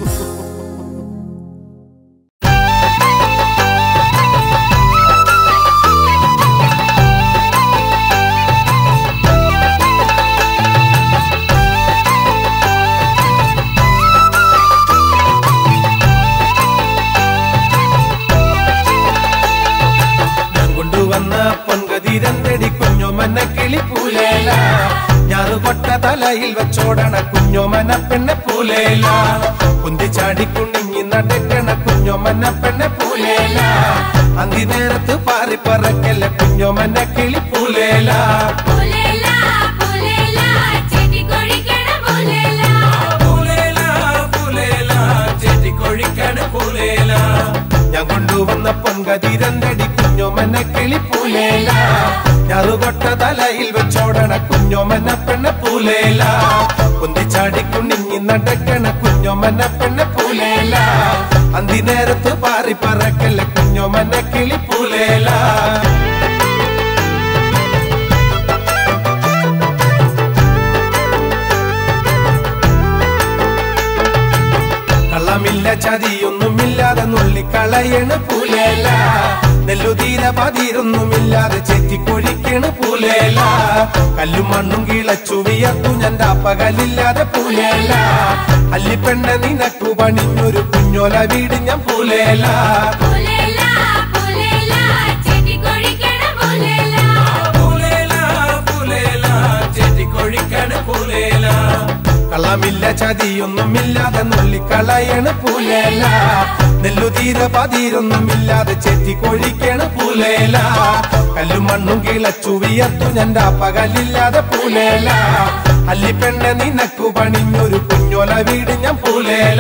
ഞാൻ കൊണ്ടുവന്ന പൊൻകതിരന്തടി കുഞ്ഞോമന കിളിപ്പൂലേല ഞാറുകൊട്ട തലയിൽ വെച്ചോടണ കുഞ്ഞോമന പെണ്ണെ പൂലേല കുന്തിച്ചാടി കുണിങ്ങി നടക്കണ കുഞ്ഞോമന പെണ്ണെ പൂലേല അന്തി നേരത്ത് പാറി പറക്കല്ല കുഞ്ഞോമന കിളിപ്പൂലേല പുലേല പുലേല ചെടി കൊഴിക്കണ പുലേല പൂലേല പൂലേല ചെട്ടിക്കൊഴിക്കണ പൂലേല ഞാൻ കൊണ്ടുവന്ന പൊൻകതിരന്തടി കുഞ്ഞോമന കിളിപ്പൂലേല ഞാറുകൊട്ട തലയിൽ വെച്ചോടണ കുഞ്ഞോമന പെണ്ണ പൂലേല കുന്തിച്ചാടി കുണിങ്ങി നടക്കണ കുഞ്ഞോമന പെണ്ണ പൂലേല അന്തി നേരത്ത് പാറി പറക്കല്ല കുഞ്ഞോമന കിളിപ്പൂലേല കള്ളമില്ല ചതിയൊന്നുമില്ലാതെ നുള്ളിക്കളയണ പൂലേല നെല്ലുതീര പതിരൊന്നുമില്ലാതെ ചെത്തിക്കൊഴിക്കണ പൂലേല കല്ലും മണ്ണും കിളച്ചു വിയർത്തു ഞാൻ പകലില്ലാതെ പൂലേല അല്ലിപ്പെണ്ണ നിനക്കു പണിഞ്ഞൊരു കുഞ്ഞോല വീട് ഞാൻ പൂലേല പുലേല പുലേല ചെടി കൊഴിക്കണ പുലേല പൂലേല പൂലേല ചെത്തിക്കൊഴിക്കണ പൂലേല കള്ളമില്ല ചതിയൊന്നുമില്ലാതെ നുള്ളിക്കളയണ പൂലേല നെല്ലുതീര പതിരൊന്നുമില്ലാതെ ചെത്തിക്കൊഴിക്കണ പൂലേല കല്ലും മണ്ണും കിളച്ചു വിയർത്തു ഞാൻ പകലില്ലാതെ പൂലേല അല്ലിപ്പെണ്ണ നിനക്കു പണിഞ്ഞൊരു കുഞ്ഞോല വീട് ഞാൻ പൂലേല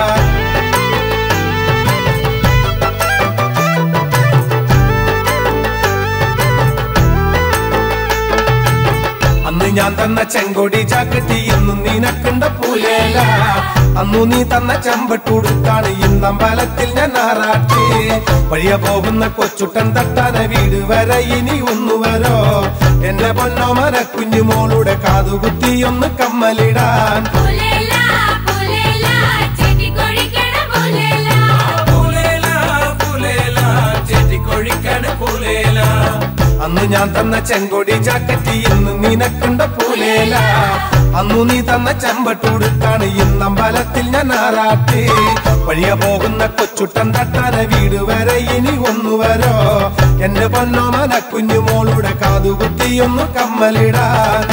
അന്ന് ഞാൻ തന്ന ചെങ്കൊടി ചാക്കട്ടി എന്നും നിനക്കുണ്ട പൂലേല അന്നു നീ തന്ന ചെമ്പട്ടുടുത്താണ് ഇന്നമ്പലത്തിൽ ഞാൻ ആറാട്ടി വഴിയ പോകുന്ന കൊച്ചുട്ടൻ തട്ടാന വീട് വരെ ഇനി ഒന്നു വരോ എന്റെ പൊന്നോ മര കുഞ്ഞുമോളുടെ കാതുകുത്തി ഒന്ന് കമ്മലിടാൻ പുലേല പുലേല ചെടി കൊഴിക്കണ പുലേല പൂലേല പൂലേല ചെട്ടിക്കൊഴിക്കണ പൂലേല അന്ന് ഞാൻ തന്ന ചെങ്കൊടി ജാക്കറ്റ് ഇന്ന് നിനക്കുണ്ട പൂലേല അന്നു നീ തന്ന ചെമ്പട്ടുടുത്താണ് ഇന്നമ്പലത്തിൽ ഞാൻ ആറാട്ടി വഴിയ പോകുന്ന കൊച്ചുട്ടൻ തട്ടാന വീട് വരെ ഇനി ഒന്നു വരോ എന്റെ പൊന്നോ മന കുഞ്ഞുമോളുടെ കാതുകുത്തി ഒന്ന് കമ്മലിടാൻ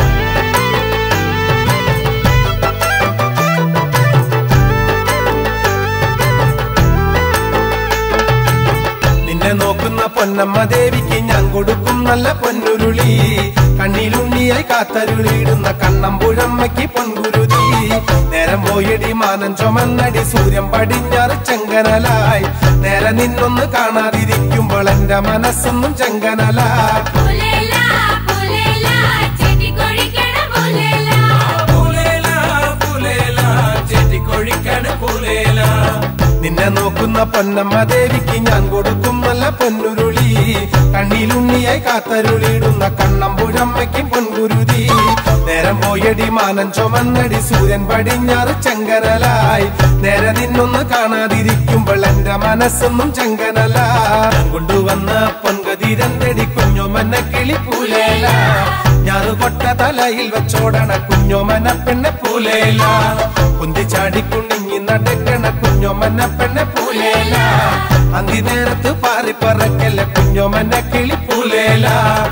നിന്നെ നിന്നെ നോക്കുന്ന പൊന്നമ്മ ദേവിക്ക് ഞാൻ കൊടുക്കും നല്ല പൊന്നുരുളി കണ്ണിലുണ്ണിയായി കാത്തരുളിയിടുന്ന കണ്ണമ്പുഴമ്മയ്ക്ക് പൊൻകുരുതി നേരം പോയടി മാനം ചുമന്നടി സൂര്യൻ പടിഞ്ഞാറ് ചെങ്കനലായി നേരെ നിന്നൊന്ന് കാണാതിരിക്കുമ്പോൾ എന്റെ മനസ്സൊന്നും ചെങ്കനലായി പുലേല പുലേല ചെടി കൊഴിക്കണ പുലേല പൂലേല പൂലേല ചെട്ടിക്കൊഴിക്കണ് പൂലേല നിന്നെ നോക്കുന്ന പൊന്നമ്മ ദേവിക്ക് ഞാൻ കൊടുക്കും നല്ല പൊന്നുരുളി കണ്ണിലുണ്ണിയായി കാത്തരുളിയിടുന്ന കണ്ണമ്പുഴമ്മയ്ക്കും പൊൻകുരുതി നേരം പോയടി മാനം ചുമന്നടി സൂര്യൻ പടിഞ്ഞാറ് ചെങ്കനലായി നേരെ നിന്നൊന്ന് കാണാതിരിക്കുമ്പോൾ എന്റെ മനസ്സൊന്നും ചെങ്കനല കൊണ്ടുവന്ന പൊൻകതിരന്തടി കുഞ്ഞുമന്ന കിളി പൂലേല ഞാറ് കൊട്ട തലയിൽ വെച്ചോടണ കുഞ്ഞോമന പെണ്ണെ പൂലേല കുന്തി ചാടിക്കുണിങ്ങി നടക്കണ കുഞ്ഞോമന പെണ്ണെ പൂലേല അന്തി നേരത്ത് പാറി പറക്കല്ല കുഞ്ഞോമന കിളി പൂലേല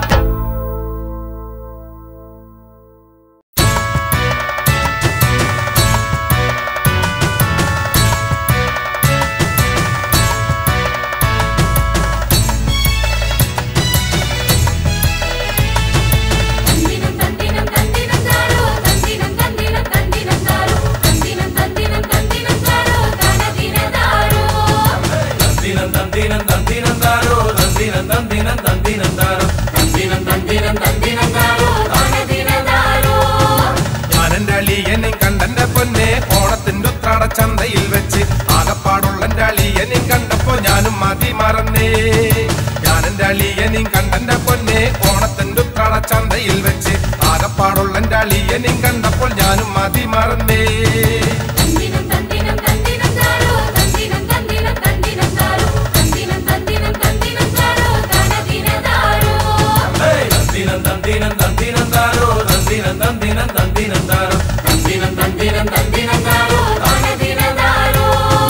തന്ദിനം തന്ദിനം തന്ദിനം താരോ തന്ദിനം തന്ദിനം തന്ദിനം താരോ തന്ദിനം തന്ദിനം തന്ദിനം താരോ തനദിന താരോ തന്തിനം തന്തിനം തന്തിനം താരോ തന്തിനം തന്തിനം തന്തിനം താരോ തന്തിനം തന്തിനം തന്തിനം താരോ തനദിന താരോ ഞാനെന്റെ അളിയനെയും കണ്ടെന്റെ പൊന്നെ ഓണത്തിന്റെ ഉത്രാട ചന്തയിൽ വെച്ച് ആകപ്പാടുള്ള എന്റെ അളിയനെയും കണ്ടപ്പോ ഞാനും മതി മറന്നേ ഞാനെന്റെ അളിയനെയും കണ്ടെന്റെ പൊന്നെ ഓണത്തിന്റെ ഉത്രാട ചന്തയിൽ വെച്ച് ആകപ്പാടുള്ള എന്റെ അളിയനെയും കണ്ടപ്പോൾ ഞാനും മതി മറന്നേ തന്ദിനം തന്ദിനം തന്ദിനം താരോ തന്ദിനം തന്ദിനം തന്ദിനം താരോ തന്ദിനം തന്ദിനം തന്ദിനം താരോ തനദിന താരോ തന്തിനം തന്തിനം തന്തിനം താരോ തന്തിനം തന്തിനം തന്തിനം താരോ തന്തിനം തന്തിനം തന്തിനം താരോ തനദിന താരോ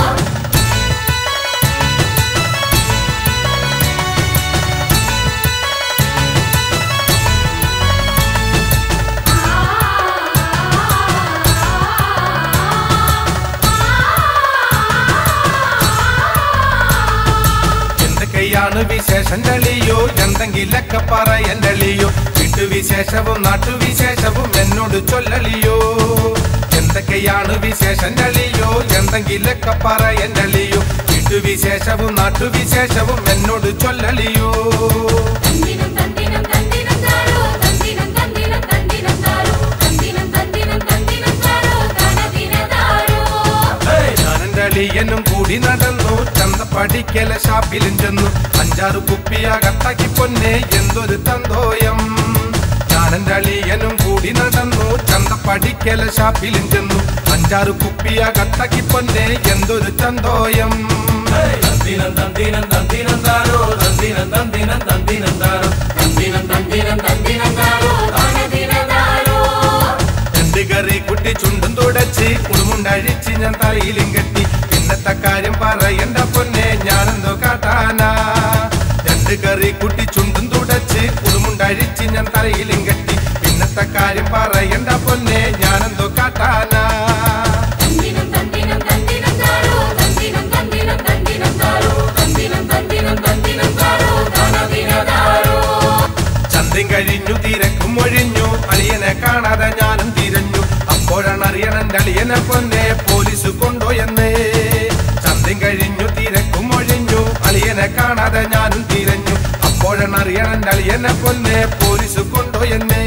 എന്തൊക്കെയാണ് വിശേഷം ചളിയോ എന്തെങ്കിലൊക്കെ പറയണ്ടളിയോ വീട്ടുവിശേഷവും നാട്ടുവിശേഷവും എന്നോട് ചൊല്ലളിയോ എന്തൊക്കെയാണ് വിശേഷം ചളിയോ എന്തെങ്കിലൊക്കെ പറയണ്ടളിയോ വീട്ടുവിശേഷവും നാട്ടുവിശേഷവും എന്നോട് ചൊല്ലളിയോ തന്ദിനം തന്ദിനം തന്ദിനം താരോ തന്ദിനം തന്ദിനം തന്ദിനം താരോ തന്ദിനം തന്ദിനം തന്ദിനം താരോ തനദിന താരോ ഞാനെന്റെ അളിയനും കൂടി നടന്നു ചന്ത പഠിക്കല ഷാപ്പിലും ചെന്നു അഞ്ചാറ് കുപ്പിയകത്താക്കി പൊന്നെ എന്തൊരു തന്തോയം ഞാനെന്റെ അളിയനും കൂടി നടന്നു ചന്ത പഠിക്കല ഷാപ്പിലും ചെന്നു അഞ്ചാറ് കുപ്പിയകത്താക്കി പൊന്നെ എന്തൊരു തന്തോയം തന്തിനം തന്തിനം തന്തിനം താരോ തന്തിനം തന്തിനം തന്തിനം താരോ തന്തിനം തന്തിനം തന്തിനം താരോ തനദിന താരോ രണ്ട് കറി കുട്ടി ചുണ്ടും തുടച്ച് കുടുമുണ്ടഴിച്ച് ഞാൻ തലയിലും കെട്ടി പിന്നത്തെ കാര്യം പറയണ്ട പൊന്നെ ഞാനെന്തോ കാട്ടാനാ രണ്ട് കറി കുട്ടി ചുണ്ടും തുടച്ച് കുടുമുണ്ടഴിച്ച് ഞാൻ തലയിലും കെട്ടി പിന്നത്തെ കാര്യം പറയണ്ട പൊന്നെ ഞാനെന്തോ കാട്ടാനാ തന്ദിനം തന്ദിനം തന്ദിനം താരോ തന്ദിനം തന്ദിനം തന്ദിനം താരോ തന്ദിനം തന്ദിനം തന്ദിനം താരോ തനദിന താരോ ചന്തയും കഴിഞ്ഞു തിരക്കും ഒഴിഞ്ഞു അളിയനെ കാണാതെ ഞാനും തിരഞ്ഞു അപ്പോഴാണ് അറിയണന്റെ അളിയനെ പൊന്നെ പോലീസ് കൊണ്ടുപോയെന്നേ ചന്തയും കഴിഞ്ഞു തിരക്കും ഒഴിഞ്ഞു അളിയനെ കാണാതെ ഞാനും തിരഞ്ഞു അപ്പോഴാണ് അറിയണന്റെ അളിയനെ പൊന്നെ പോലീസ് കൊണ്ടുപോയെന്നേ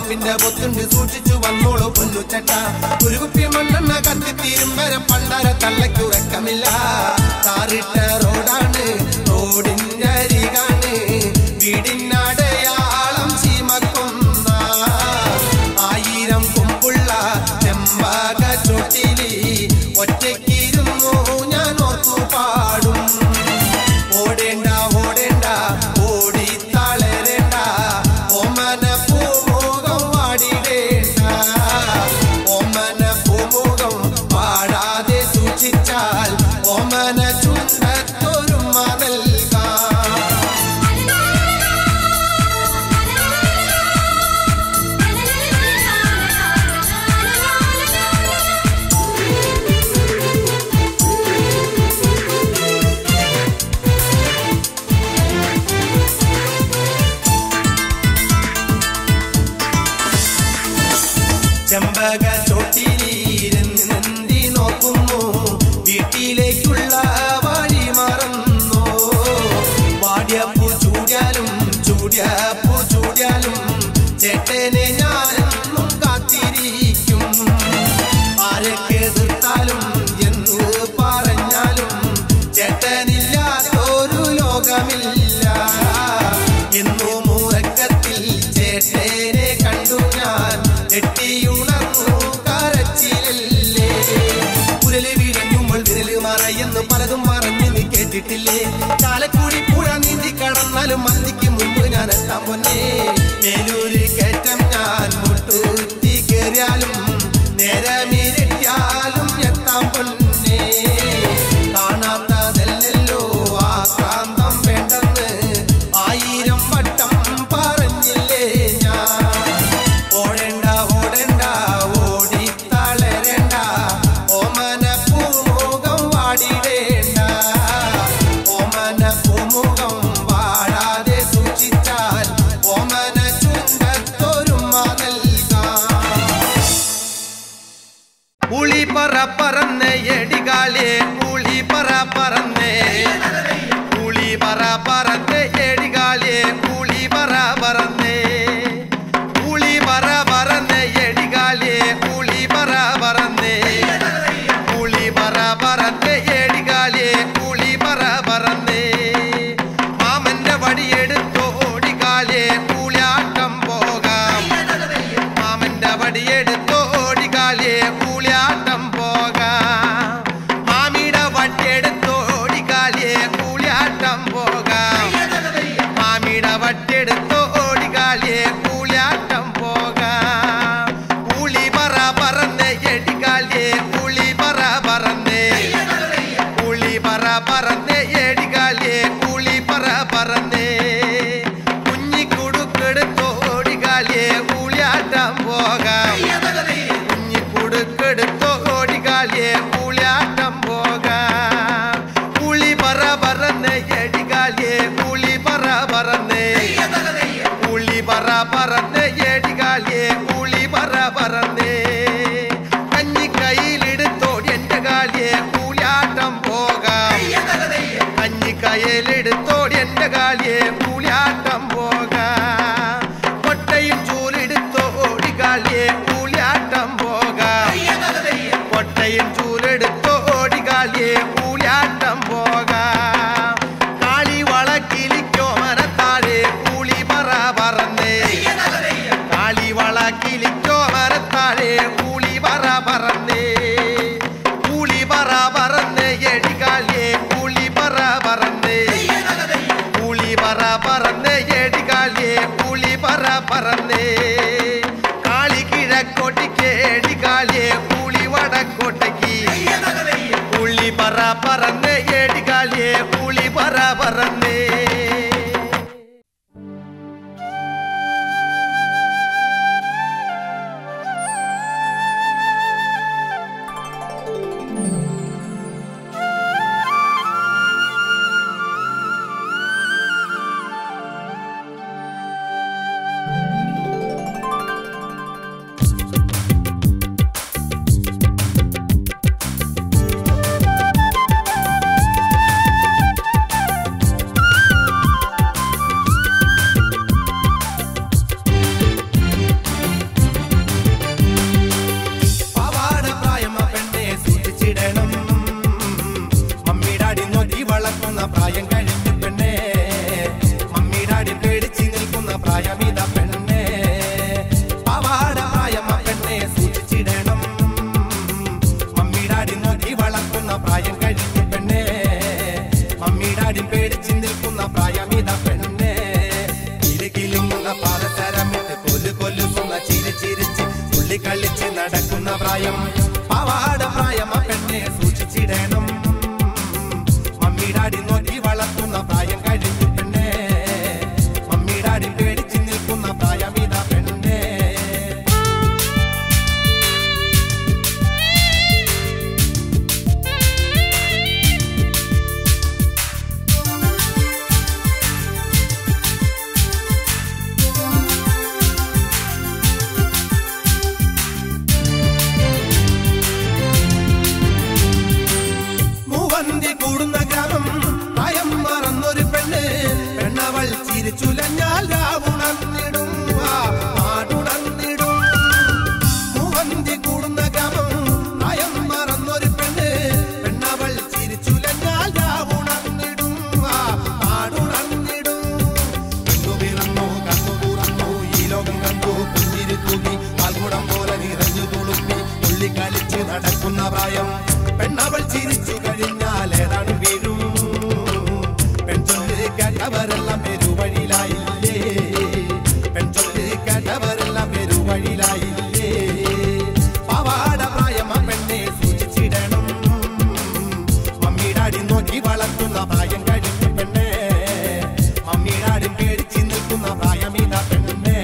കറുവാപ്പിന്റെ പൊത്തുണ്ട് സൂക്ഷിച്ചു വന്നോളൂ പൊന്നുച്ചട്ട ഒരു കുപ്പി മണ്ണെണ്ണ കത്തിത്തീരും വരെ പണ്ടാര തള്ളയ്ക്കുറക്കമില്ല താറിട്ട റോഡാണ് റോഡിന്റെ അരികാണ് വീടിനടയാളം ചീമക്കൊന്ന ആയിരം കൊമ്പുള്ള ചെമ്പക ചൊട്ടിലി ഒറ്റയ്ക്കിരുന്നു ഞാൻ ഓർത്തു പാടും ഓടേണ്ട ഓടേണ്ട ഓടി തളരേണ്ട ഓമന പൂമുഖം വാടിടേണ്ട ഓമന പൂമുഖം പാടാതെ സൂക്ഷിച്ചാൽ ഓമന ചുണ്ടത്തൊരുമ നൽകാം ചെമ്പക ചോട്ടിലിരുന്ന് നന്ദി നോക്കുന്നു വീട്ടിലേക്കുള്ള വഴി മറന്നു വാടിയപ്പൂ ചൂടിയാലും ചൂടിയപ്പൂ ചൂടിയാലും ചേട്ടനെ ഞാനെന്നും കാത്തിരിക്കും ആരൊക്കെ എതിർത്താലും എന്ന് പറഞ്ഞാലും ചേട്ടനില്ലാത്തൊരു ലോകമില്ല എന്നു മൂറക്കത്തിൽ ചേട്ടനെ കണ്ടു ഞാൻ എട്ടിയുണർന്നു കരച്ചിലല്ലേ കുരല് വീഴങ്ങുമ്പോൾ വിരല് മറയെന്ന് പലതും പറഞ്ഞ് നീ കേട്ടിട്ടില്ലേ ചാലക്കുടി പുഴ നീന്തി കടന്നാലും മന്തിക്ക് മുമ്പ് ഞാൻ എത്താൻ പൊന്നേ മേലൂര് കയറ്റം ഞാൻ മുട്ടുത്തി കയറിയാലും നേരമിരട്ടിയാലും എത്താൻ പൊന്നേ കാണാത്തതല്ലല്ലോ ആക്രാന്തം വേണ്ടെന്ന് ആയിരം വട്ടം പറഞ്ഞില്ലേ ഞാൻ ഓടേണ്ട ഓടേണ്ട ഓടി തളരേണ്ട ഓമന പൂമുഖം വാടിടേണ്ട ഓമന പൂമുഖം വാടാതെ സൂക്ഷിച്ചാൽ ഓമന ചുണ്ടത്തൊരുമ നൽകാം ഉളി പറ പറന്നേ എടികാളിയെ ഉളി പറ പറന്നേ ഉളി പറ പറന്നേ എടികാളിയെ ഉളി പറ പറന്നേ ഉളി പറ പറന്നേ എടികാളിയെ ഉളി പറ പറന്നേ ഉളി പറ പറന്നേ എടികാളിയെ ഉളി പറ പറന്നേ മാമന്റെ വടിയെടുത്തോ ഓടികാളിയെ കൂളിയാട്ടം പോകാം മാമന്റെ വടിയെടുത്തോ ഓടികാളിയെ കൂളിയാട്ടം പോകാം മാമിയുടെ വട്ടിയെടുത്തോ ഓടികാളിയെ കൂളിയാട്ടം പോകാം മാമിയുടെ വട്ടിയെടുത്തോ ഓടികാളിയെ കൂളിയാട്ടം പോകാം ഉളി പറ പറന്നേ എടികാളിയെ ഉളി പറ പറന്നേ ഉളി പറ പറന്നേ എടികാളിയെ ഉളി പറ പറന്നേ കുഞ്ഞിക്കുടുക്കെടുത്തോ ഓടികാളിയെ കൂളിയാട്ടം പോകാം കുഞ്ഞിക്കുടുക്കെടുത്തോ ഓടികാളിയെ കൂളിയാട്ടം പോകാം ഉളി പറ പറന്നേ എടികാളിയെ ഉളി പറ പറന്നേ ഉളി പറ പറന്നേ എടികാളിയെ ഉളി പറ പറന്നേ കഞ്ഞി കയ്യിലെടുത്തോടി എന്റെ കാളിയെ കൂലിയാട്ടം പോകാം കഞ്ഞി കയ്യിലെടുത്തോടി എന്റെ കാളിയെ കൂലിയാട്ടം പോകാം കൊട്ടയും ചൂലെടുത്തോടി കാളിയെ കൂലിയാട്ടം പോകാം കൊട്ടയും ചൂലെടുത്തോടി കാളിയെ കൂലിയാട്ടം പോകാം കാളി വളക്കിലിക്കോ മരത്താഴെ കൂലി പറ പറന്നേ കാളി വളക്കിലിക്കോ മരത്താഴെ കൂലി പറ പറന്നേ കൂലി പറ പറന്നേ എടികാളിയെ കൂലി പറ പറന്നേ കൂലി പറ പറന്നേ എടികാളിയെ കൂലി പറ പറന്നേ കാളി കിഴക്കോട്ടിക്ക് എടികാളിയെ കൂലി വടക്കോട്ടയ്ക്ക് ഉള്ളി പറ പറന്നേ എടികാളിയെ കൂലി പറ പറന്നേ ും പ്രായമിത പെണ്ണെ പവാട പ്രായമ പെണ്ണെ സൂക്ഷിച്ചിടണം മമ്മിടാടി നോക്കി വളർത്തുന്ന പ്രായം കഴിഞ്ഞു പെണ്ണെ മമ്മിടാടി പേടിച്ച് നിൽക്കുന്ന പ്രായമിത പെണ്ണെ കിലുകിലുങ്ങുന്ന പാദസരമിട്ട് കൊല്ലു കൊല്ലുന്ന ചിരി ചിരിച്ച് തുള്ളി കളിച്ച് നടക്കുന്ന പ്രായം പവാട പ്രായമ പെണ്ണെ സൂക്ഷിച്ചിടണം മമ്മിടാടി നോക്കി വളർത്തുന്ന പ്രായം കഴിഞ്ഞു പെണ്ണെ മമ്മിടാടി പേടിച്ച് നിൽക്കുന്ന പ്രായമിത പെണ്ണെ മൂവന്തി കൂടുന്ന ഗ്രാമം പ്രായം മറന്നൊരു പെണ്ണ് പെണ്ണവൾ ചിരിച്ചുലഞ്ഞാൽ രാവുണർന്നിടും ആ, നാടുണർന്നിടും മൂവന്തി കൂടുന്ന ഗ്രാമം പ്രായം മറന്നൊരു പെണ്ണ് പെണ്ണവൾ ചിരിച്ചുലഞ്ഞാൽ രാവുണർന്നിടും ആ, നാടുണർന്നിടും കണ്ടു പിറന്നു കണ്ണു തുറന്നു ഈ ലോകം കണ്ടു പുഞ്ചിരി തൂകി പാൽകുടം പോലെ നിറഞ്ഞു തുളുമ്പി തുള്ളിക്കളിച്ച് നടക്കുന്ന പ്രായം പെണ്ണവൾ ചിരിച്ചു കഴിഞ്ഞാൽ ഏതാണ് വീഴും പെൺചൊല്ല് കേട്ടവരെല്ലാം പെരുവഴിയിലായില്ലേ പെൺചൊല്ല് കേട്ടവരെല്ലാം പെരുവഴിയിലായില്ലേ പാവാട പ്രായമ പെണ്ണെ സൂക്ഷിച്ചിടണം മമ്മിടാടി നോക്കി വളർത്തുന്ന പ്രായം കഴിഞ്ഞു പെണ്ണെ മമ്മിടാടി പേടിച്ച് നിൽക്കുന്ന പ്രായമിത പെണ്ണെ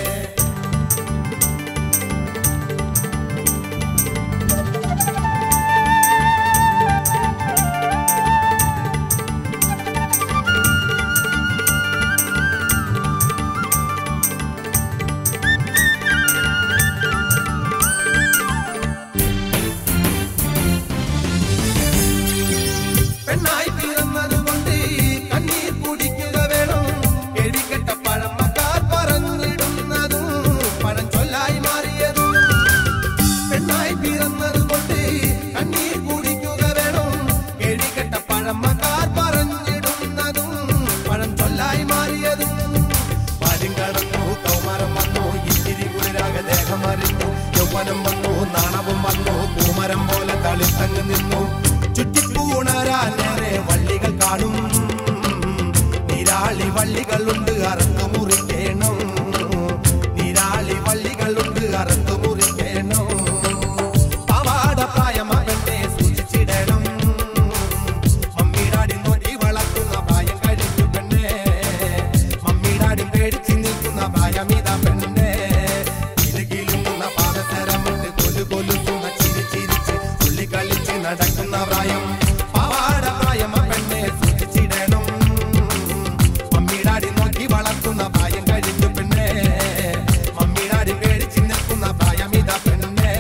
പെണ്ണായി പിറന്നതുകൊണ്ട് കണ്ണീർ കുടിക്കുക വേണം എഴുതിക്കെട്ട പഴമക്കാർ പറഞ്ഞിടുന്നതും പഴം ചൊല്ലായി മാറിയതും പെണ്ണായി പിറന്നതുകൊണ്ട് കണ്ണീർ കുടിക്കുക വേണം എഴുതിക്കെട്ട പഴമക്കാർ പറഞ്ഞിടുന്നതും പഴം ചൊല്ലായി മാറിയതും പാലും കടന്നു കൗമാരം വന്നു ഇത്തിരി കുളിരാക ദേഹം അറിഞ്ഞു യൗവനം വന്നു നാണവും വന്നു പൂമരം പോലെ തളിത്തങ്ങ് നിന്നു ചുറ്റിപ്പൂണരാനേറെ വള്ളികൾ കാണും നിരാളി വള്ളികളുണ്ട് അറുത്തു മുറിക്കണം നിരാളി വള്ളികളുണ്ട് അറുത്തു മുറിക്കണം പവാട പ്രായമകട്ടെ സൂക്ഷിച്ചിടണം മമ്മിടാടി നോക്കി വളർത്തുന്ന പ്രായം കഴിഞ്ഞു പെണ്ണെ മമ്മിടാടി പേടിച്ച് നിൽക്കുന്ന പ്രായമിത പെണ്ണെ കിലുകിലുന്ന പാദസരമിട്ട് കൊലു കൊലുക്കുന്ന ചിരി ചിരിച്ച് തുള്ളി കളിച്ച് നടക്കുന്ന പ്രായം പവാട പ്രായമ പെണ്ണെ സൂക്ഷിച്ചിടണം മമ്മിടാടി നോക്കി വളർത്തുന്ന പ്രായം കഴിഞ്ഞു പെണ്ണെ മമ്മിടാടി പേടിച്ച് നിൽക്കുന്ന പ്രായമിത പെണ്ണെ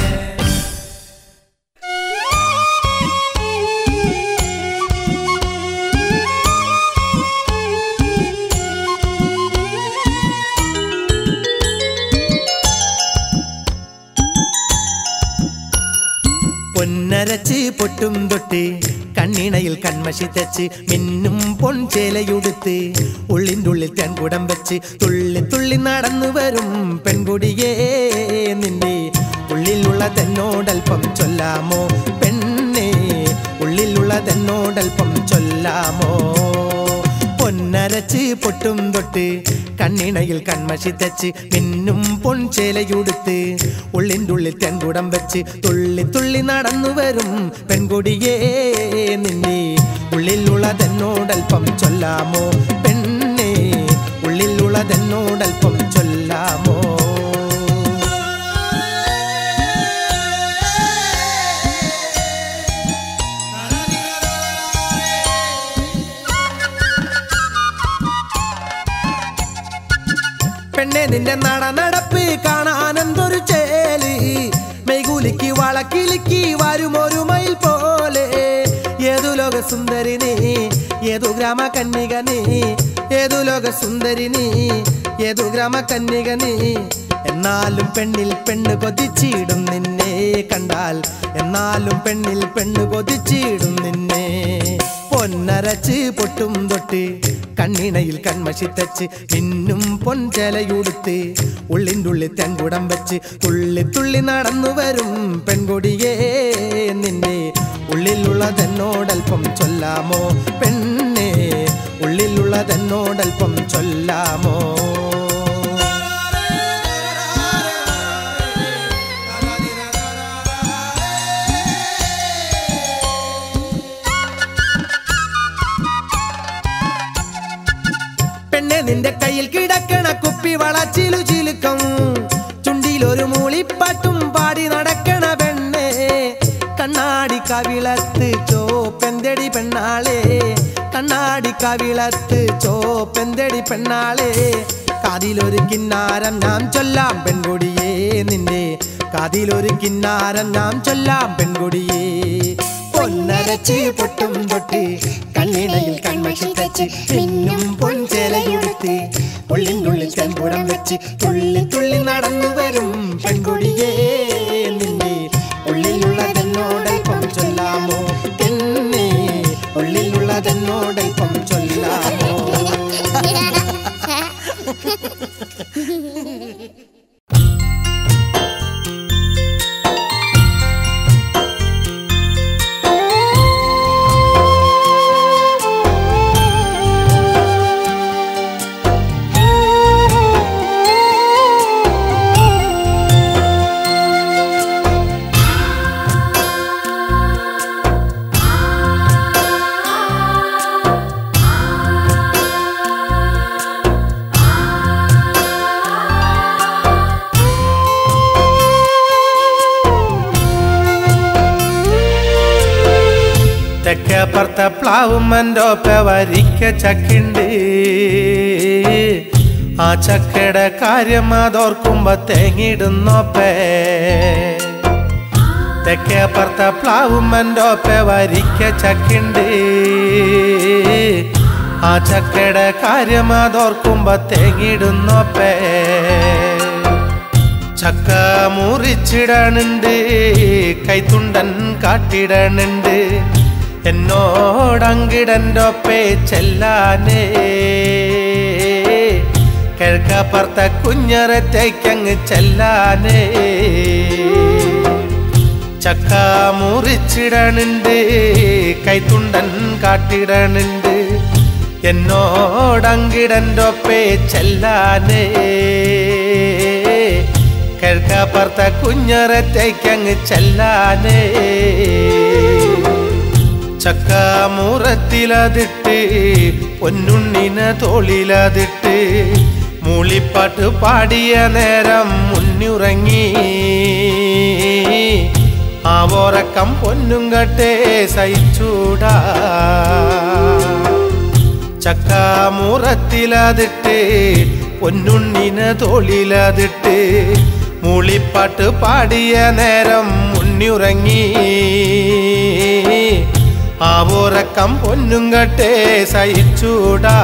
പൊന്നരച്ച് പൊട്ടും തൊട്ട് കണ്ണിണയിൽ കൺമഷി തച്ച് മിന്നും പൊൻചേലയുടുത്ത് ഉള്ളിൻ്റെ ഉള്ളിൽ തെൻകുടം വെച്ച് തുള്ളി തുള്ളി നടന്നു വരും പെൺകുടിയേ നിന്റെ ഉള്ളിലുള്ള തെന്നോടൽപ്പം ചൊല്ലാമോ പെണ്ണേ ഉള്ളിലുള്ള തെന്നോടൽപ്പം ചൊല്ലാമോ പൊന്നരച്ച് പൊട്ടും തൊട്ട് കണ്ണിണയിൽ കൺമഷി തച്ച് മിന്നും പൊൻചേലയുടുത്ത് ഉള്ളിൻ്റെ ഉള്ളിൽ തെൻകുടം വെച്ച് തുള്ളി തുള്ളി നടന്നു വരും പെൺകുടിയേ നിന്നെ ഉള്ളിലുള്ളതെന്നോടൽപ്പം ചൊല്ലാമോ പെണ്ണേ ഉള്ളിലുള്ളതെന്നോടൽപ്പം ചൊല്ലാമോ പെണ്ണെ നിന്റെ നട നടപ്പ് കാണാനെന്തൊരു ചേല് മെയ്കൂലിക്ക് വളക്കിലിക്ക് വരുമൊരു മയിൽ പോലെ ഏതു ലോക സുന്ദരിനി ഏതു ഗ്രാമ കന്യകനി ഏതു ലോക സുന്ദരിനി ഏതു ഗ്രാമ കന്യകനി എന്നാലും പെണ്ണിൽ പെണ്ണ് കൊതിച്ചിടും നിന്നെ കണ്ടാൽ എന്നാലും പെണ്ണിൽ പെണ്ണ് കൊതിച്ചിടും നിന്നെ പൊന്നരച്ച് പൊട്ടും തൊട്ട് കണ്ണിണയിൽ കൺമഷി തച്ച് മിന്നും പൊൻചലയുടുത്ത് ഉള്ളിൻ്റെ ഉള്ളിൽ തെങ്കുടം വെച്ച് തുള്ളി തുള്ളി നടന്നു വരും പെൺകൊടിയേ നിന്നെ ഉള്ളിലുള്ളതെന്നോടൽപ്പം ചൊല്ലാമോ പെണ്ണേ ഉള്ളിലുള്ളതെന്നോടൽപ്പം ചൊല്ലാമോ പെണ്ണെ നിന്റെ കയ്യിൽ കിടക്കണ കുപ്പി വളച്ചിലു ചിലുക്കം ചുണ്ടിലൊരു മൂളിപ്പാട്ടും പാടി നടക്കണ പെണ്ണെ കണ്ണാടി കവിളത്ത് ചോപ്പെന്തടി പെണ്ണാളെ കണ്ണാടി കവിളത്ത് ചോപ്പെന്തടി പെണ്ണാളെ കാതിലൊരു കിന്നാരം ഞാൻ ചൊല്ലാം പെൺകൊടിയേ നിന്റെ കാതിലൊരു കിന്നാരം ഞാൻ ചൊല്ലാം പെൺകൊടിയേ പൊന്നരച്ച് പൊട്ടും തൊട്ട് കണ്ണിണയിൽ കൺമഷി തച്ച് പിന്നും പൊൻചേലയുടുത്ത് ഉള്ളിനുള്ളിൽ കൺകുടം വെച്ച് തുള്ളി തുള്ളി നടന്നു വരും പെൺകുടിയേ നിന്നെ ഉള്ളിലുള്ളതെന്നോടൽപ്പം ചൊല്ലാമോ തന്നെ ഉള്ളിലുള്ളതെന്നോടൽപ്പം ചൊല്ലാമോ തെക്കേപ്പുറത്തെ പ്ലാവും എൻ്റെ ഒപ്പ വരിക്ക ചക്കിണ്ട് ആ ചക്കയുടെ കാര്യം അതോർക്കുമ്പോ തേങ്ങിടുന്നോപ്പേ തെക്കേപ്പുറത്തെ പ്ലാവും എൻ്റെ ഒപ്പ വരിക്ക ചക്കിണ്ട് ആ ചക്കയുടെ കാര്യം അതോർക്കുമ്പോ തേങ്ങിടുന്നോപ്പേ ചക്ക മുറിച്ചിടണുണ്ട് കൈത്തുണ്ടൻ കാട്ടിടണുണ്ട് എന്നോടങ്കിടൻ്റെ ഒപ്പേ ചെല്ലാനേ കിഴക്കപ്പുറത്തെ കുഞ്ഞറത്തേക്കങ്ങ് ചെല്ലാനേ ചക്ക മുറിച്ചിടണുണ്ട് കൈത്തുണ്ടൻ കാട്ടിടണുണ്ട് എന്നോടങ്കിടൻ്റെ ഒപ്പേ ചെല്ലാനേ കിഴക്കപ്പുറത്തെ കുഞ്ഞറത്തേക്കങ്ങ് ചെല്ലാനേ ചക്ക മുറത്തിലതിട്ട് പൊന്നുണ്ണിനെ തോളിലതിട്ട് മൂളിപ്പാട്ട് പാടിയ നേരം മുന്നുറങ്ങി ആ ഓറക്കം പൊന്നും കട്ടേ സഹിച്ചൂടാ ചക്ക മുറത്തിലതിട്ട് പൊന്നുണ്ണിനെ തോളിലതിട്ട് മൂളിപ്പാട്ട് പാടിയ നേരം മുന്നിറങ്ങി ആ ഉറക്കം പൊന്നും കട്ടേ സഹിച്ചൂടാ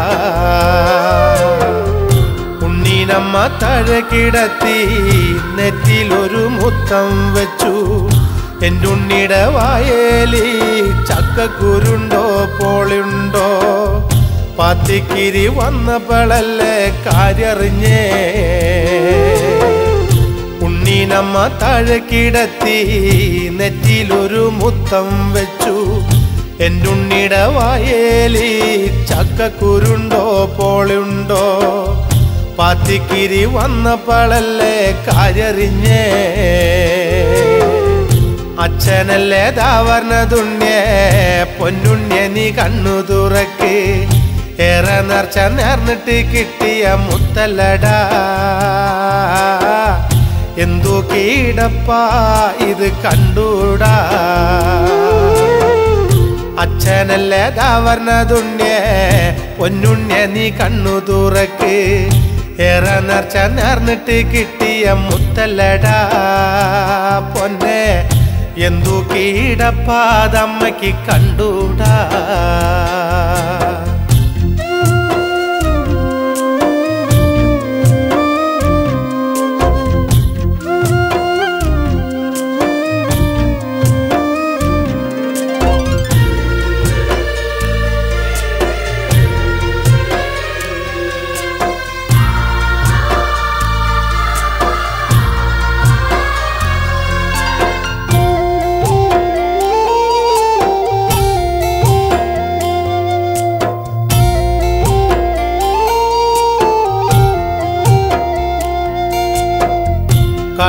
ഉണ്ണീനമ്മ താഴെ കിടത്തി നെറ്റിലൊരു മുത്തം വെച്ചു എൻ്റെ ഉണ്ണിയുടെ വായേലി ചക്കക്കുരുണ്ടോ പോളുണ്ടോ പാത്തിക്കിരി വന്നപ്പോഴല്ലേ കാര്യറിഞ്ഞേ ഉണ്ണീനമ്മ താഴെ കിടത്തി നെറ്റിലൊരു മുത്തം വെച്ചു എൻ്റെ ഉണ്ണിയുടെ വായേലി ചക്കക്കുരുണ്ടോ പോളുണ്ടോ പാത്തിക്കിരി വന്നപ്പോഴല്ലേ കാര്യറിഞ്ഞേ അച്ഛനല്ലേ ദാവർണതുണ്യേ പൊന്നുണ്യ നീ കണ്ണു തുറക്ക് ഏറെ നേർച്ച നേർന്നിട്ട് കിട്ടിയ മുത്തല്ലടാ എന്തു കീടപ്പാ ഇത് കണ്ടൂടാ അച്ഛനല്ലേ ദാവർണതുണ്യേ പൊന്നുണ്യ നീ കണ്ണു തുറക്ക് ഏറെ നേർച്ച നേർന്നിട്ട് കിട്ടിയ മുത്തല്ലടാ പൊന്നെ എന്തു കീടപ്പാതമ്മയ്ക്ക് കണ്ടൂടാ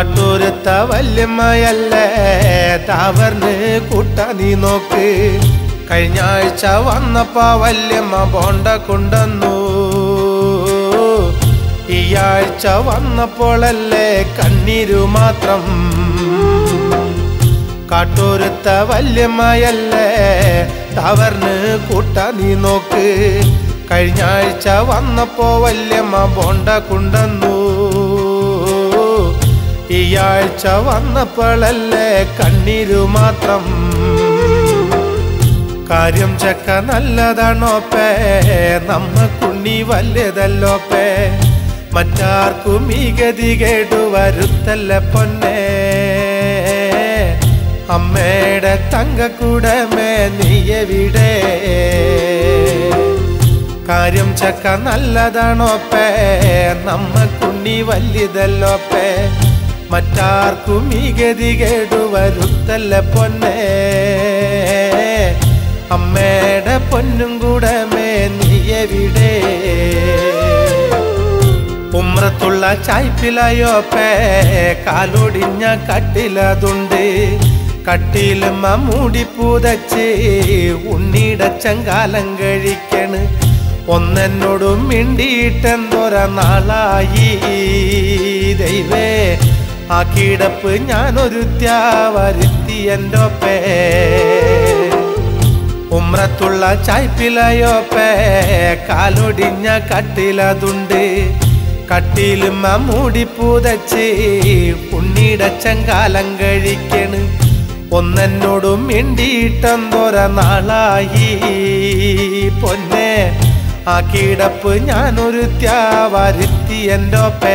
കാട്ടൂരത്ത വല്യമ്മയല്ലേ താവർന്ന് കൂട്ട നീ നോക്ക് കഴിഞ്ഞ ആഴ്ച വന്നപ്പ വല്യമ്മ ബോണ്ട കൊണ്ടുവന്നു ഈ ആഴ്ച വന്നപ്പോഴല്ലേ കണ്ണീരു മാത്രം കാട്ടൂരത്ത വല്യമ്മയല്ലേ തവർന്ന് കൂട്ട നീ നോക്ക് കഴിഞ്ഞ ആഴ്ച വന്നപ്പോ വല്യമ്മ ബോണ്ട കൊണ്ടുവന്നു ഈ ആഴ്ച വന്നപ്പോഴല്ലേ കണ്ണീരു മാത്രം കാര്യം ചക്ക നല്ലതാണോപ്പേ നമ്മക്കുണ്ണി വല്യതല്ലോപ്പേ മറ്റാർക്കും ഈ ഗതി കേടു വരുത്തല്ല പൊന്നേ അമ്മയുടെ തങ്കക്കൂടമേ നീയവിടെ കാര്യം ചക്ക നല്ലതാണോപ്പേ നമ്മക്കുണ്ണി വല്യതല്ലോപ്പേ മറ്റാർക്കും ഈ ഗതി കേടു വരുത്തല്ല പൊന്നേ അമ്മയുടെ പൊന്നും കൂടമേ നീയവിടെ ഉമ്രത്തുള്ള ചായ്പിലയോപ്പേ കാലൊടിഞ്ഞ കട്ടിലതുണ്ട് കട്ടിലും മൂടി പൂതച്ച് ഉണ്ണിയുടെ ചങ്കാലം കഴിക്കണ് ഒന്നെന്നോടും മിണ്ടിയിട്ടെന്തോര നാളായി ദൈവേ ആ കിടപ്പ് ഞാനൊരു ത്യാവരുത്തി എൻ്റെ ഒപ്പേ ഉമ്രത്തുള്ള ചായ്പിലയോപ്പേ കാലൊടിഞ്ഞ കട്ടിലതുണ്ട് കട്ടിലും മൂടി പൂതച്ച് ഉണ്ണിയുടെ ചങ്കാലം കഴിക്കണ് ഒന്നെന്നോടും മിണ്ടിയിട്ടെന്തോര നാളായി പൊന്നെ ആ കിടപ്പ് ഞാനൊരു ത്യാവരുത്തി എൻ്റെ ഒപ്പേ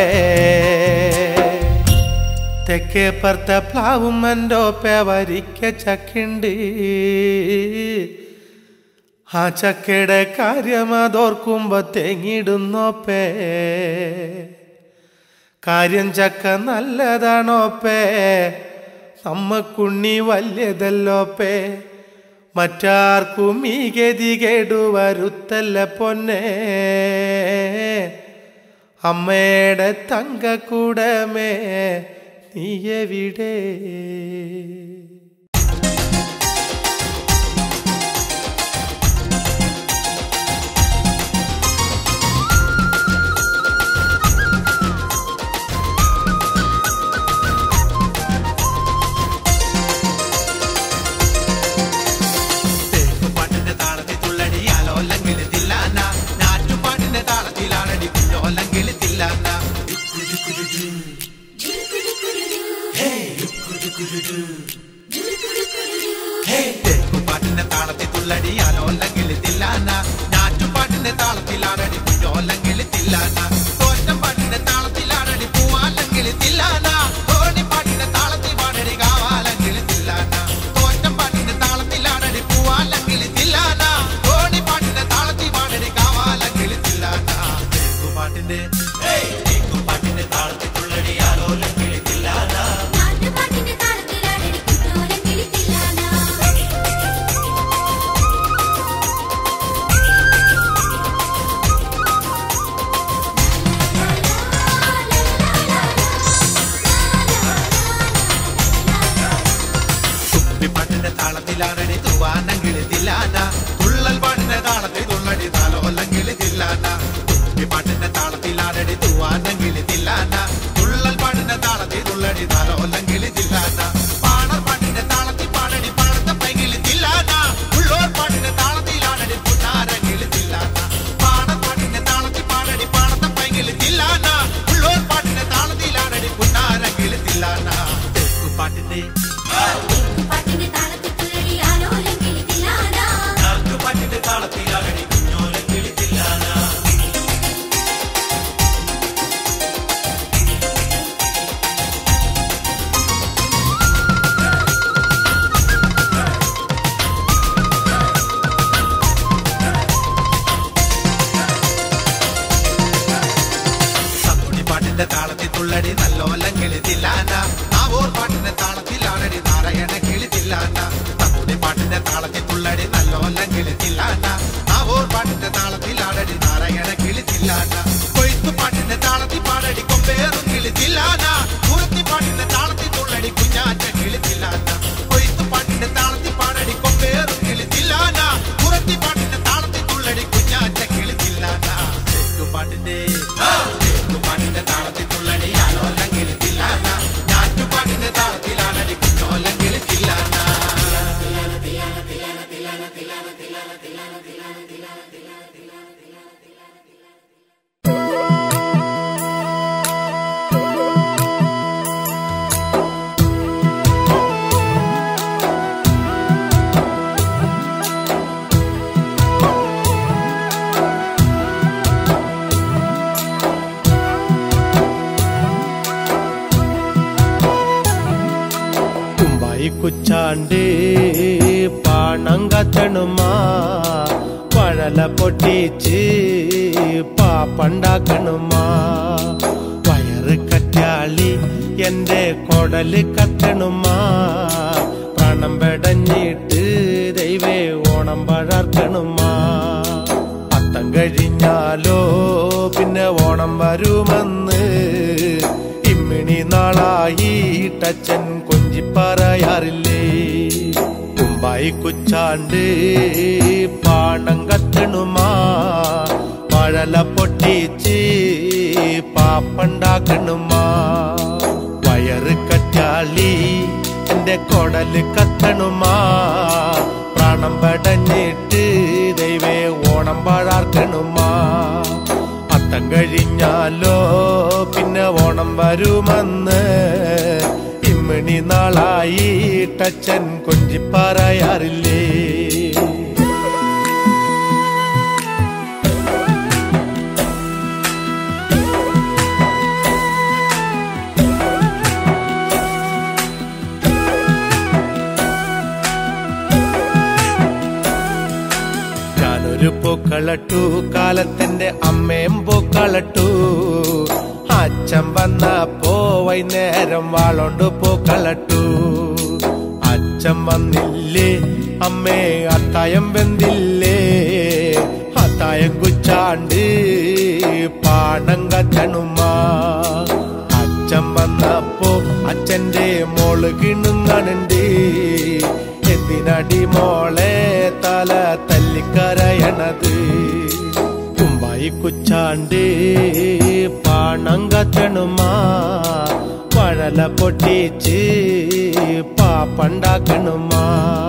തെക്കേ പറത്ത പ്ലാവും എൻ്റെ ഒപ്പേ വരിക്ക ചക്കുണ്ട് ആ ചക്കയുടെ കാര്യം അതോർക്കുമ്പോ തെങ്ങിടുന്നോപ്പേ കാര്യം ചക്ക നല്ലതാണോപ്പേ നമ്മക്കുണ്ണി വല്യതല്ലോപ്പേ മറ്റാർക്കും ഈ ഗതി കേടു വരുത്തല്ല പൊന്നേ അമ്മയുടെ തങ്കക്കൂടമേ നീയെവിടെ പാട്ടിന്റെ താളത്തിൽ തുള്ളടി ആലോല്ലെങ്കിൽ തില്ലാന നാറ്റുപാട്ടിന്റെ താളത്തിലാണടി കുഞ്ഞോല്ലെങ്കിൽ തില്ലാന പാട്ടിന്റെ താളത്തിൽ തുള്ളടി ആലോല്ലെങ്കിൽ തില്ലാന നാറ്റുപാട്ടിന്റെ താളത്തിലാണടി കുഞ്ഞോല്ലെങ്കിൽ തില്ലാന തോറ്റം പാട്ടിന്റെ താളത്തിലാണടി പൂവാല്ലെങ്കിൽ തില്ലാന പാട്ടിന്റെ താളത്തിൽ പാടടി കാവാലെങ്കിൽ തില്ലാന തോറ്റം പാട്ടിന്റെ താളത്തിലാണടി പൂവാലെങ്കിൽ തില്ലാന പാട്ടിന്റെ താളത്തിൽ പാടടി കാവാലെങ്കിൽ തില്ലാന പാട്ടിന്റെ പാട്ടിന്റെ താളത്തിൽ തുള്ളടി ആലോല്ലെങ്കിൽ തില്ലാന നാട്ടുപാട്ടിന്റെ താളത്തിലാടടി കുഞ്ഞോലം കിളിത്തില്ലാന തുമ്പിപ്പാട്ടിന്റെ താളത്തിലാണടി തൂവാനങ്കിളി തില്ലാന തുള്ളൽ പാട്ടിന്റെ താളത്തിൽ തുള്ളടി താലോലങ്കിളി തില്ലാന തുമ്പിപ്പാട്ടിന്റെ താളത്തിലാണടി തൂവാനങ്കിളി തില്ലാന തുള്ളൽ പാട്ടിന്റെ താളത്തിൽ തുള്ളടി താലോലങ്കിളി തില്ലാന പാണർ പാട്ടിന്റെ താളത്തിൽ പാടടി പഴത്ത പൈകിളി തില്ലാന ഉള്ളോർ പാട്ടിന്റെ താളത്തിലാണടി പുന്നാരങ്കിളി തില്ലാന പാണർ പാട്ടിന്റെ താളത്തിൽ പാടടി പാടത്ത പൈകിളി തില്ലാന ഉള്ളോർ പാട്ടിന്റെ താളത്തിലാണടി പുന്നാരങ്കിളി തില്ലാന പാട്ടിന്റെ പാട്ടിന്റെ താളത്തിൽ തുള്ളടി ആലോലം കിളിത്തില്ലാന പാട്ടിന്റെ താളത്തിലാകടി കുഞ്ഞോലെ കിളിത്തില്ലാന സത്തുണി പാട്ടിന്റെ താളത്തിൽ തുള്ളടി നല്ലോലം കിളിത്തില്ലാന നാവോർ പാട്ടിന്റെ താളത്തിലാണടി നാരായണ കിളിത്തില്ലാന സത്തുണി പാട്ടിന്റെ താളത്തിൽ തുള്ളടി നല്ലോലം കിളിത്തില്ലാന നാവോർ പാട്ടിന്റെ താളത്തിലാണടി നാരായണ കിളിത്തില്ലാന കൊയ്ത്തു പാട്ടിന്റെ താളത്തിൽ പാടടി കൊമ്പേറും കിളിത്തില്ലാന കുറുത്തി പാട്ടിന്റെ കുച്ചാണ്ട് പാണം കത്തണുമാ പഴല പൊട്ടിച്ച് പാപ്പണ്ടാക്കണുമാ വയറ് കറ്റാളി എന്റെ കൊടല് കത്തണുമാ പ്രാണം പെടഞ്ഞിട്ട് ദൈവേ ഓണം പഴർക്കണുമാ അത്തം കഴിഞ്ഞാലോ പിന്നെ ഓണം വരുമെന്ന് ഇമ്മിണി നാളായിട്ടച്ഛൻ കൊഞ്ചി പറയാറില്ലേ കുമ്പായി കുച്ചാണ്ട് പാണം കത്തണുമാ പഴല പൊട്ടിച്ച് പാപ്പണ്ടാക്കണുമാ വയറ് കറ്റാളി എന്റെ കൊടല് കത്തണുമാ പ്രാണം പടഞ്ഞിട്ട് ദൈവേ ഓണം പാഴാർക്കണുമാ അത്തം കഴിഞ്ഞാലോ പിന്നെ ഓണം വരുമെന്ന് ഇമ്മിണി നാളായിട്ടച്ഛൻ കൊഞ്ചി പറയാറില്ലേ ഞാനൊരു പൂക്കളട്ടു കാലത്തിന്റെ അമ്മയും പൂക്കളട്ടു അച്ഛൻ വന്നപ്പോ വൈകുന്നേരം വാളോണ്ട് പൂക്കളട്ടു അച്ഛൻ വന്നില്ലേ അമ്മേ അത്തായം വെന്തില്ലേ അത്തായം കുച്ചാണ്ട് പാണം കത്തണുമാ അച്ഛൻ വന്നപ്പോ അച്ഛന്റെ മോള് കിണുങ്ങണുണ്ട് എന്തിനടി മോളെ തല തല്ലിക്കരയണത് കുമ്പായി കുച്ചാണ്ട് പാണം കത്തണുമാ പഴല പൊട്ടിച്ച് പാപ്പണ്ടാക്കണുമാ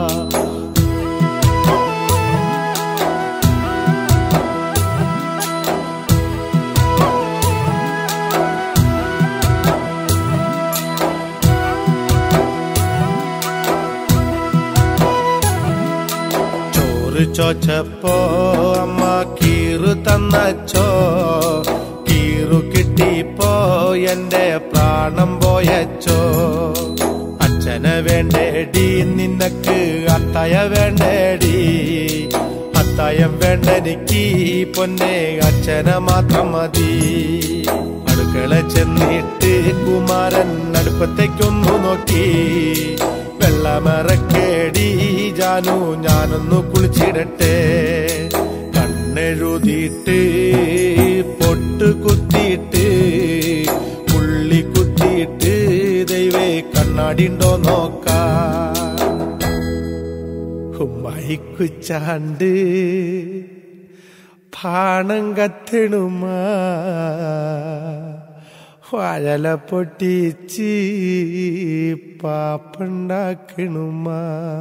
ചോറ് ചോച്ചപ്പോ അമ്മ കീറു തന്നച്ചോ കീറു കിട്ടിപ്പോ എന്റെ പ്രാണം പോയച്ചോ അച്ഛനെ വേണ്ടേടി നിനക്ക് അത്തായ വേണ്ടേടി അത്തായം വേണ്ടെനിക്ക് പൊന്നെ അച്ഛനെ മാത്രം മതി അടുക്കള ചെന്നിട്ട് കുമാരൻ അടുപ്പത്തേക്കൊന്നു നോക്കി വെള്ളമറക്കേടി ജാനു ഞാനൊന്നു കുളിച്ചിടട്ടെ കണ്ണെഴുതിയിട്ട് പൊട്ട് കുത്തിയിട്ട് പുള്ളി കുത്തിയിട്ട് ദൈവേ കണ്ണാടിണ്ടോ നോക്കാ മൈക്കുച്ചാണ്ട് പാണം കത്തണുമാ വാഴല പൊട്ടിച്ച് പാപ്പുണ്ടാക്കണുമാ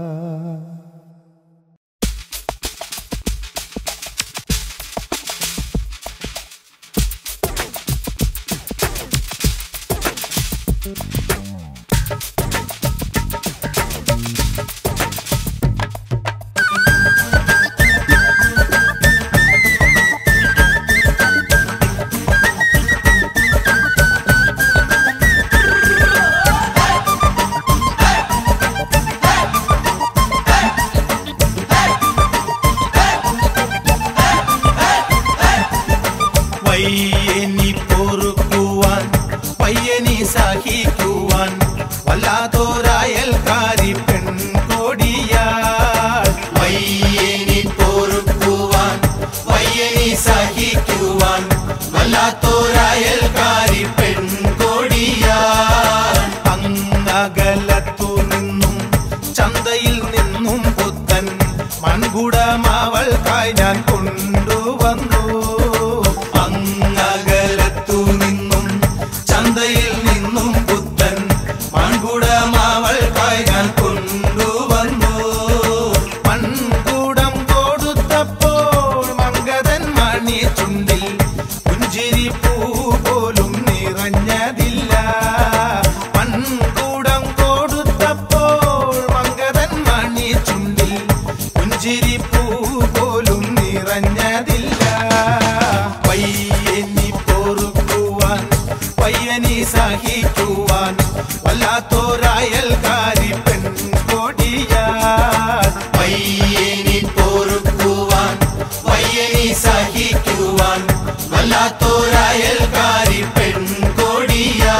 പയ്യനി പൊറുക്കുവാൻ പയ്യനി സഹിക്കുവാൻ വല്ലാത്തോരായൽക്കാരി പെൺകൊടിയാൾ പയ്യനി പൊറുക്കുവാൻ പയ്യനി സഹിക്കുവാൻ വല്ലാത്തോരായൽക്കാരി പെൺകൊടിയാൾ അങ്ങകലത്തു നിന്നും ചന്തയിൽ നിന്നും പുത്തൻ മൺകുടമാവൾക്കായി ഞാൻ കൊണ്ടുവന്നു അങ്ങകലത്തു നിന്നും ചന്തയിൽ നിന്നും പുത്തൻ മൺകുടമാവൾക്കായി ഞാൻ കൊണ്ടുവന്നു മൺകുടം കൊടുത്തപ്പോൾ മങ്കതൻ മണി ചുണ്ടിൽ പുഞ്ചിരി പൂ പോലും നിറഞ്ഞതില്ല മൺകൂടം കൊടുത്തപ്പോൾ മങ്കതൻ മണി ചുണ്ടിൽ പുഞ്ചിരി പൂ പോലും നിറഞ്ഞതില്ല പയ്യനി പൊറുക്കുവാൻ പയ്യനി സഹിക്കുവാൻ വല്ലാത്തോരായൽക്കാരി പെൺകോ വല്ലാത്തോരയൽക്കാരി പെൺകൊടിയാ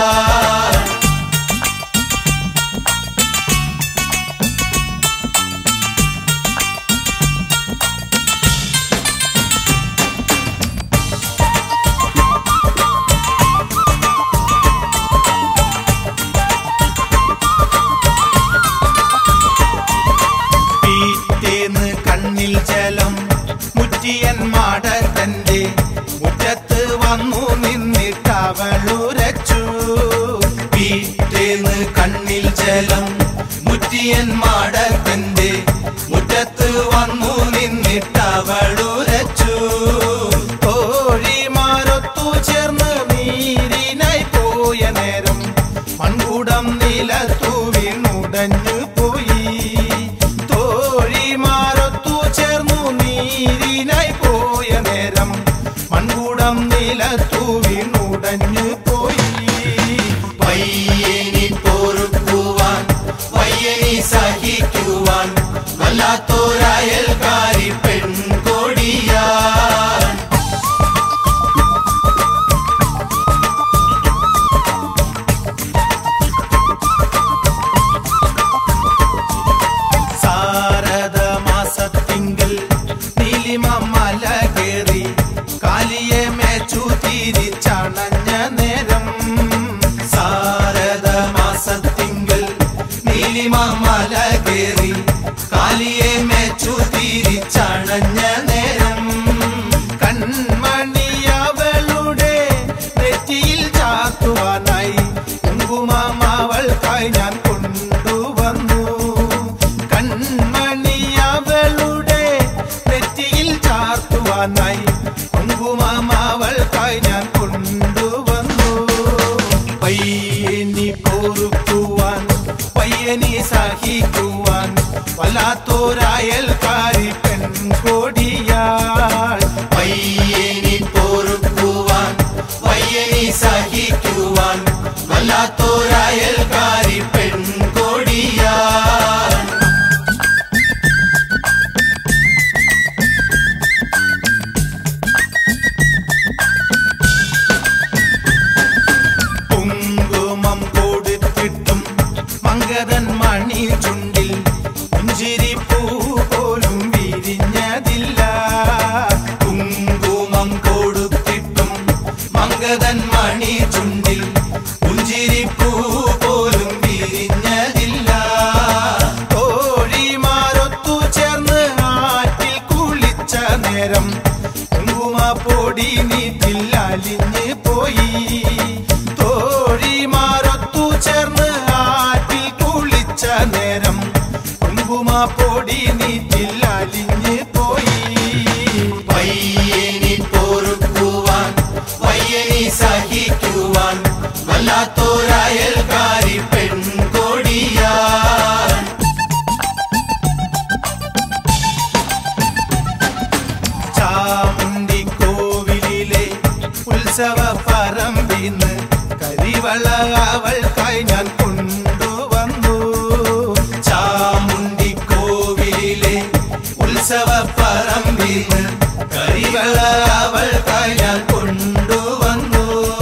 പീറ്റേന്ന് കണ്ണിൽ ജലം മുറ്റിയൻ മാടത്തന്റെ മുറ്റത്ത് വന്നു നിന്നിട്ടവളുരച്ചു പീറ്റേന്ന് കണ്ണിൽ ജലം മുറ്റിയൻ മാടത്തന്റെ മുറ്റത്ത് വന്നു നിന്നിട്ടവളുരച്ചു തോഴിമാരൊത്തു ചേർന്ന് നീരിനായി പോയ നേരം മൺകൂടം നിലത്തു വീണുടഞ്ഞു പോയി തോഴിമാരൊത്തു ചേർന്നു നീരിനായി പോയ നേരം മൺകൂടം നിലത്തു വീണുടഞ്ഞു പോയി പയ്യനി പൊറുക്കുവാൻ പയ്യനി സഹിക്കുവാൻ വല്ലാത്തോരയൽക്കാരി പെൺകൊടിയാ സാരദ മാസത്തിങ്കൽ നീലിമ മല കേറി കാലിയെ മേച്ചു തിരിച്ചണഞ്ഞ നേരം സാരദ മാസത്തിങ്കൽ നീലിമ മല കേറി കാലിയെ മേച്ചു തിരിച്ചണഞ്ഞ നേരം കൺമണിയവളുടെ നെറ്റിയിൽ ചാത്തുവാനായി കുങ്കുമമാവൾക്കായി ഞാൻ കൊണ്ടുവന്നു കൺമണിയവളുടെ നെറ്റിയിൽ ചാർത്തുവാനായി കുങ്കുമമാവൾക്കായി ഞാൻ കൊണ്ടുവന്നു പയ്യനി പൊറുക്കുവാൻ പയ്യനി സഹിക്കുവാൻ വല്ലാത്തോരായൽക്കാരി പെൺകൊടിയാൾ പയ്യനി പൊറുക്കുവാൻ പയ്യനി സഹിക്കുവാൻ വല്ലാത്തോരായൽക്കാരി പെൺകൊടിയാൾ കുങ്കുമം കൊടുത്തിട്ടും മങ്കതൻ മണി ചുണ്ടിൽ പുഞ്ചിരി പൂ പോലും വിരിഞ്ഞതില്ല കുങ്കുമം കൊടുത്തിട്ടും മങ്കതൻ മണി ചുണ്ടിൽ പുഞ്ചിരി പൂ പോലും വിരിഞ്ഞതില്ല തോഴിമാരൊത്തു ചേർന്ന് ആറ്റിൽ കുളിച്ച നേരം കുങ്കുമ പൊടി നീറ്റിൽ അലിഞ്ഞ് പോയി തോഴിമാരൊത്തു ചേർന്ന് ആറ്റിൽ കുളിച്ച നേരം കുങ്കുമ പൊടി നീറ്റിൽ അലിഞ്ഞ് പോയി പയ്യനി പൊറുക്കുവാൻ പയ്യനി സഹിക്കുവാൻ വല്ലാത്തോരയൽക്കാരി പെൺകൊടിയാ ചാമുണ്ടി കോവിലിലെ ഉത്സവ പറമ്പിന്ന് കരിവള അവൾക്കായി ഞാൻ കൊണ്ടുവന്നു ചാമുണ്ടി കോവിലിലെ ഉത്സവ പറമ്പിന്ന് കരിവള അവൾക്കായി ഞാൻ കൊണ്ടുവന്നു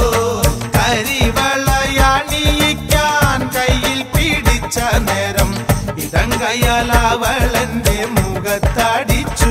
കരിവളയണിയിക്കാൻ കയ്യിൽ പിടിച്ച നേരം ഇടങ്കയാൽ അവളെന്റെ മുഖത്തടിച്ചു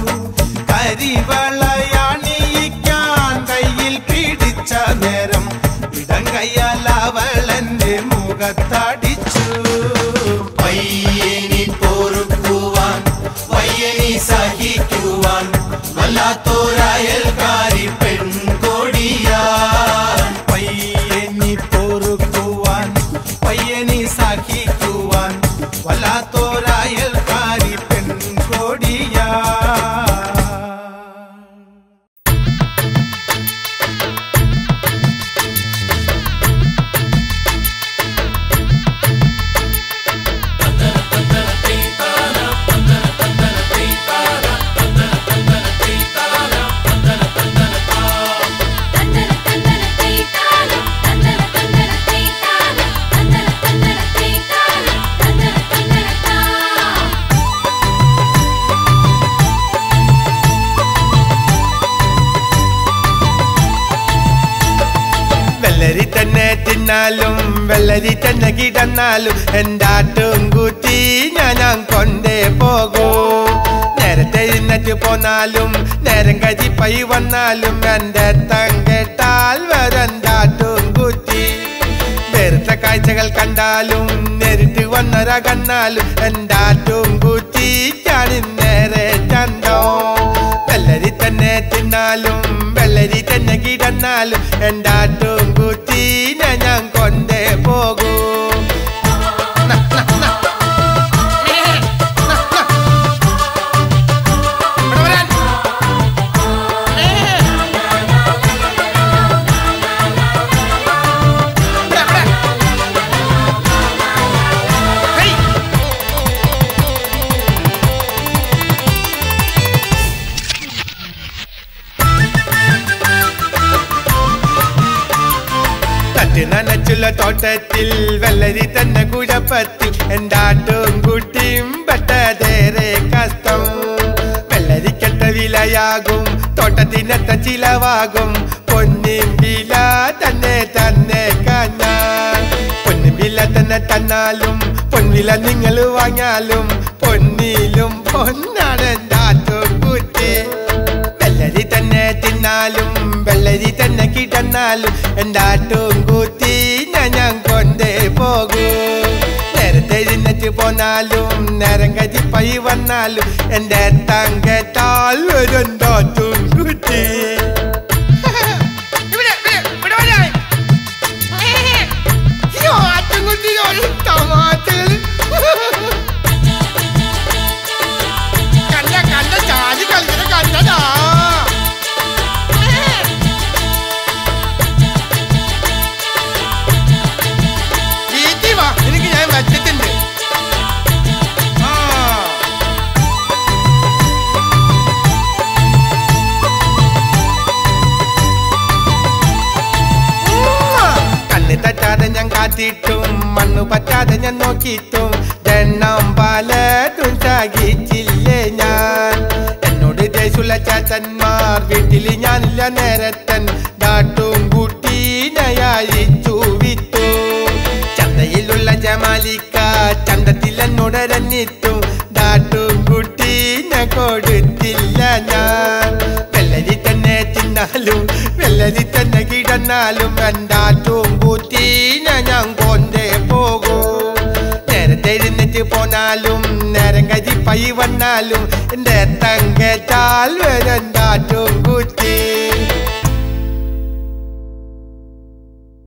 കരിവളയണിയിക്കാൻ കയ്യിൽ പിടിച്ച നേരം ഇടങ്കയാൽ അവളെന്റെ മുഖത്തടിച്ചു പയ്യനി പൊറുക്കുവാൻ പയ്യനി സഹിക്കുവാൻ വല്ലാത്തോരയൽക്കാരി പെൺകൊടിയാ പയ്യനി പൊറുക്കുവാൻ പയ്യനി സഹിക്കുവാൻ വല്ലാത്തോരയൽക്കാരി പെൺകൊടിയാ തന്തന വെള്ളരി തന്നെ തിന്നാലും വെള്ളരി തന്നെ കിടന്നാലും എൻ്റെ ആട്ടും കൂട്ടി ഞാൻ കൊണ്ടേ പോകൂ നേരത്തെ ഇന്നിട്ട് പോന്നാലും നേരം കരി പൈ വന്നാലും എൻ്റെ തങ്കെട്ടാൽ വരണ്ടാട്ടും കൂട്ടി വെറുത്ത കാഴ്ചകൾ കണ്ടാലും നേരിട്ട് വന്നൊരാ കണ്ണാലും എൻ്റെ ആട്ടും കൂട്ടി ചാടി നേരെ കണ്ടോ വെള്ളരി തന്നെ തിന്നാലും വെള്ളരി തന്നെ കിടന്നാലും എൻ്റെ ആട്ടും കൂട്ടി ഞാൻ കൊണ്ടേ പോകൂ ന, ന, ന. ഏ, ന, ന. ഇവിടെ വരാൻ. ഏ. ഇവിടെ, ഇവിടെ. ഹേയ്. തട്ടി നനച്ചുള്ള തോട്ടത്തിൽ വെള്ളരി തന്നെ കുഴപ്പത്തിൽ എന്താട്ടും കുട്ടിയും പെട്ടതേറെ കഷ്ടം വെള്ളരിക്കെട്ട വിലയാകും തോട്ടത്തിനെത്ത ചിലവാകും പൊന്നിൻ വില തന്നെ തന്നെ കാണാൻ പൊന്നിൻ വില തന്നെ തന്നാലും പൊൻവില നിങ്ങൾ വാങ്ങിയാലും പൊന്നിലും പൊന്നാണ് എന്താട്ടും കുട്ടി വെള്ളരി തന്നെ തിന്നാലും വെള്ളരി തന്നെ കിടന്നാലും എൻ്റെ ആട്ടും കൂത്തി ഞാൻ കൊണ്ടേ പോകൂ നേരത്തെ ഇരുന്നിട്ട് പോന്നാലും നേരം കരി പൈ വന്നാലും എൻ്റെ തങ്കത്താൽ വരുണ്ടാട്ടും കുട്ടി ഇവിടെ, ഇവിടെ, ഇവിടെ വരാൻ. അയ്യോ, ആട്ടിൻകുട്ടി ഒരു ടമാറ്റകൾ. കണ്ട കണ്ട ചാടി കളിക്കുന്ന കണ്ടതാ വീട്ടിൽ വാ എനിക്ക് ഞാൻ വെച്ചിട്ടുണ്ട് ആ കണ്ണ് തട്ടാതെ ഞാൻ കാത്തിട്ടും മണ്ണു പറ്റാതെ ഞാൻ നോക്കിയിട്ടും എണ്ണം പലതും സഹിച്ചില്ലേ ഞാൻ എന്നോട് ദേശുള്ള ചാത്തന്മാർ വീട്ടിൽ ഞാനില്ല നേരത്തൻ ഡാട്ടും കുട്ടീനയച്ചു വിറ്റു ചന്തയിലുള്ള ജമാലിക്ക ചന്തത്തിൽ എന്നോട് രഞ്ഞിട്ടു ഡാട്ടും കുട്ടീനെ കൊടുത്തില്ല ഞാൻ വെള്ളരി തന്നെ തിന്നാലും വെള്ളരി തന്നെ കിടന്നാലും എന്താട്ടും കൂട്ടീനെ ഞാൻ കൊണ്ടേ പോകൂ നേരത്തെ എഴുന്നേറ്റ് പോന്നാലും നേരം കരി പൈ വന്നാലും എൻ്റെ തങ്കച്ചാൽ വരണ്ടാട്ടും കൂട്ടി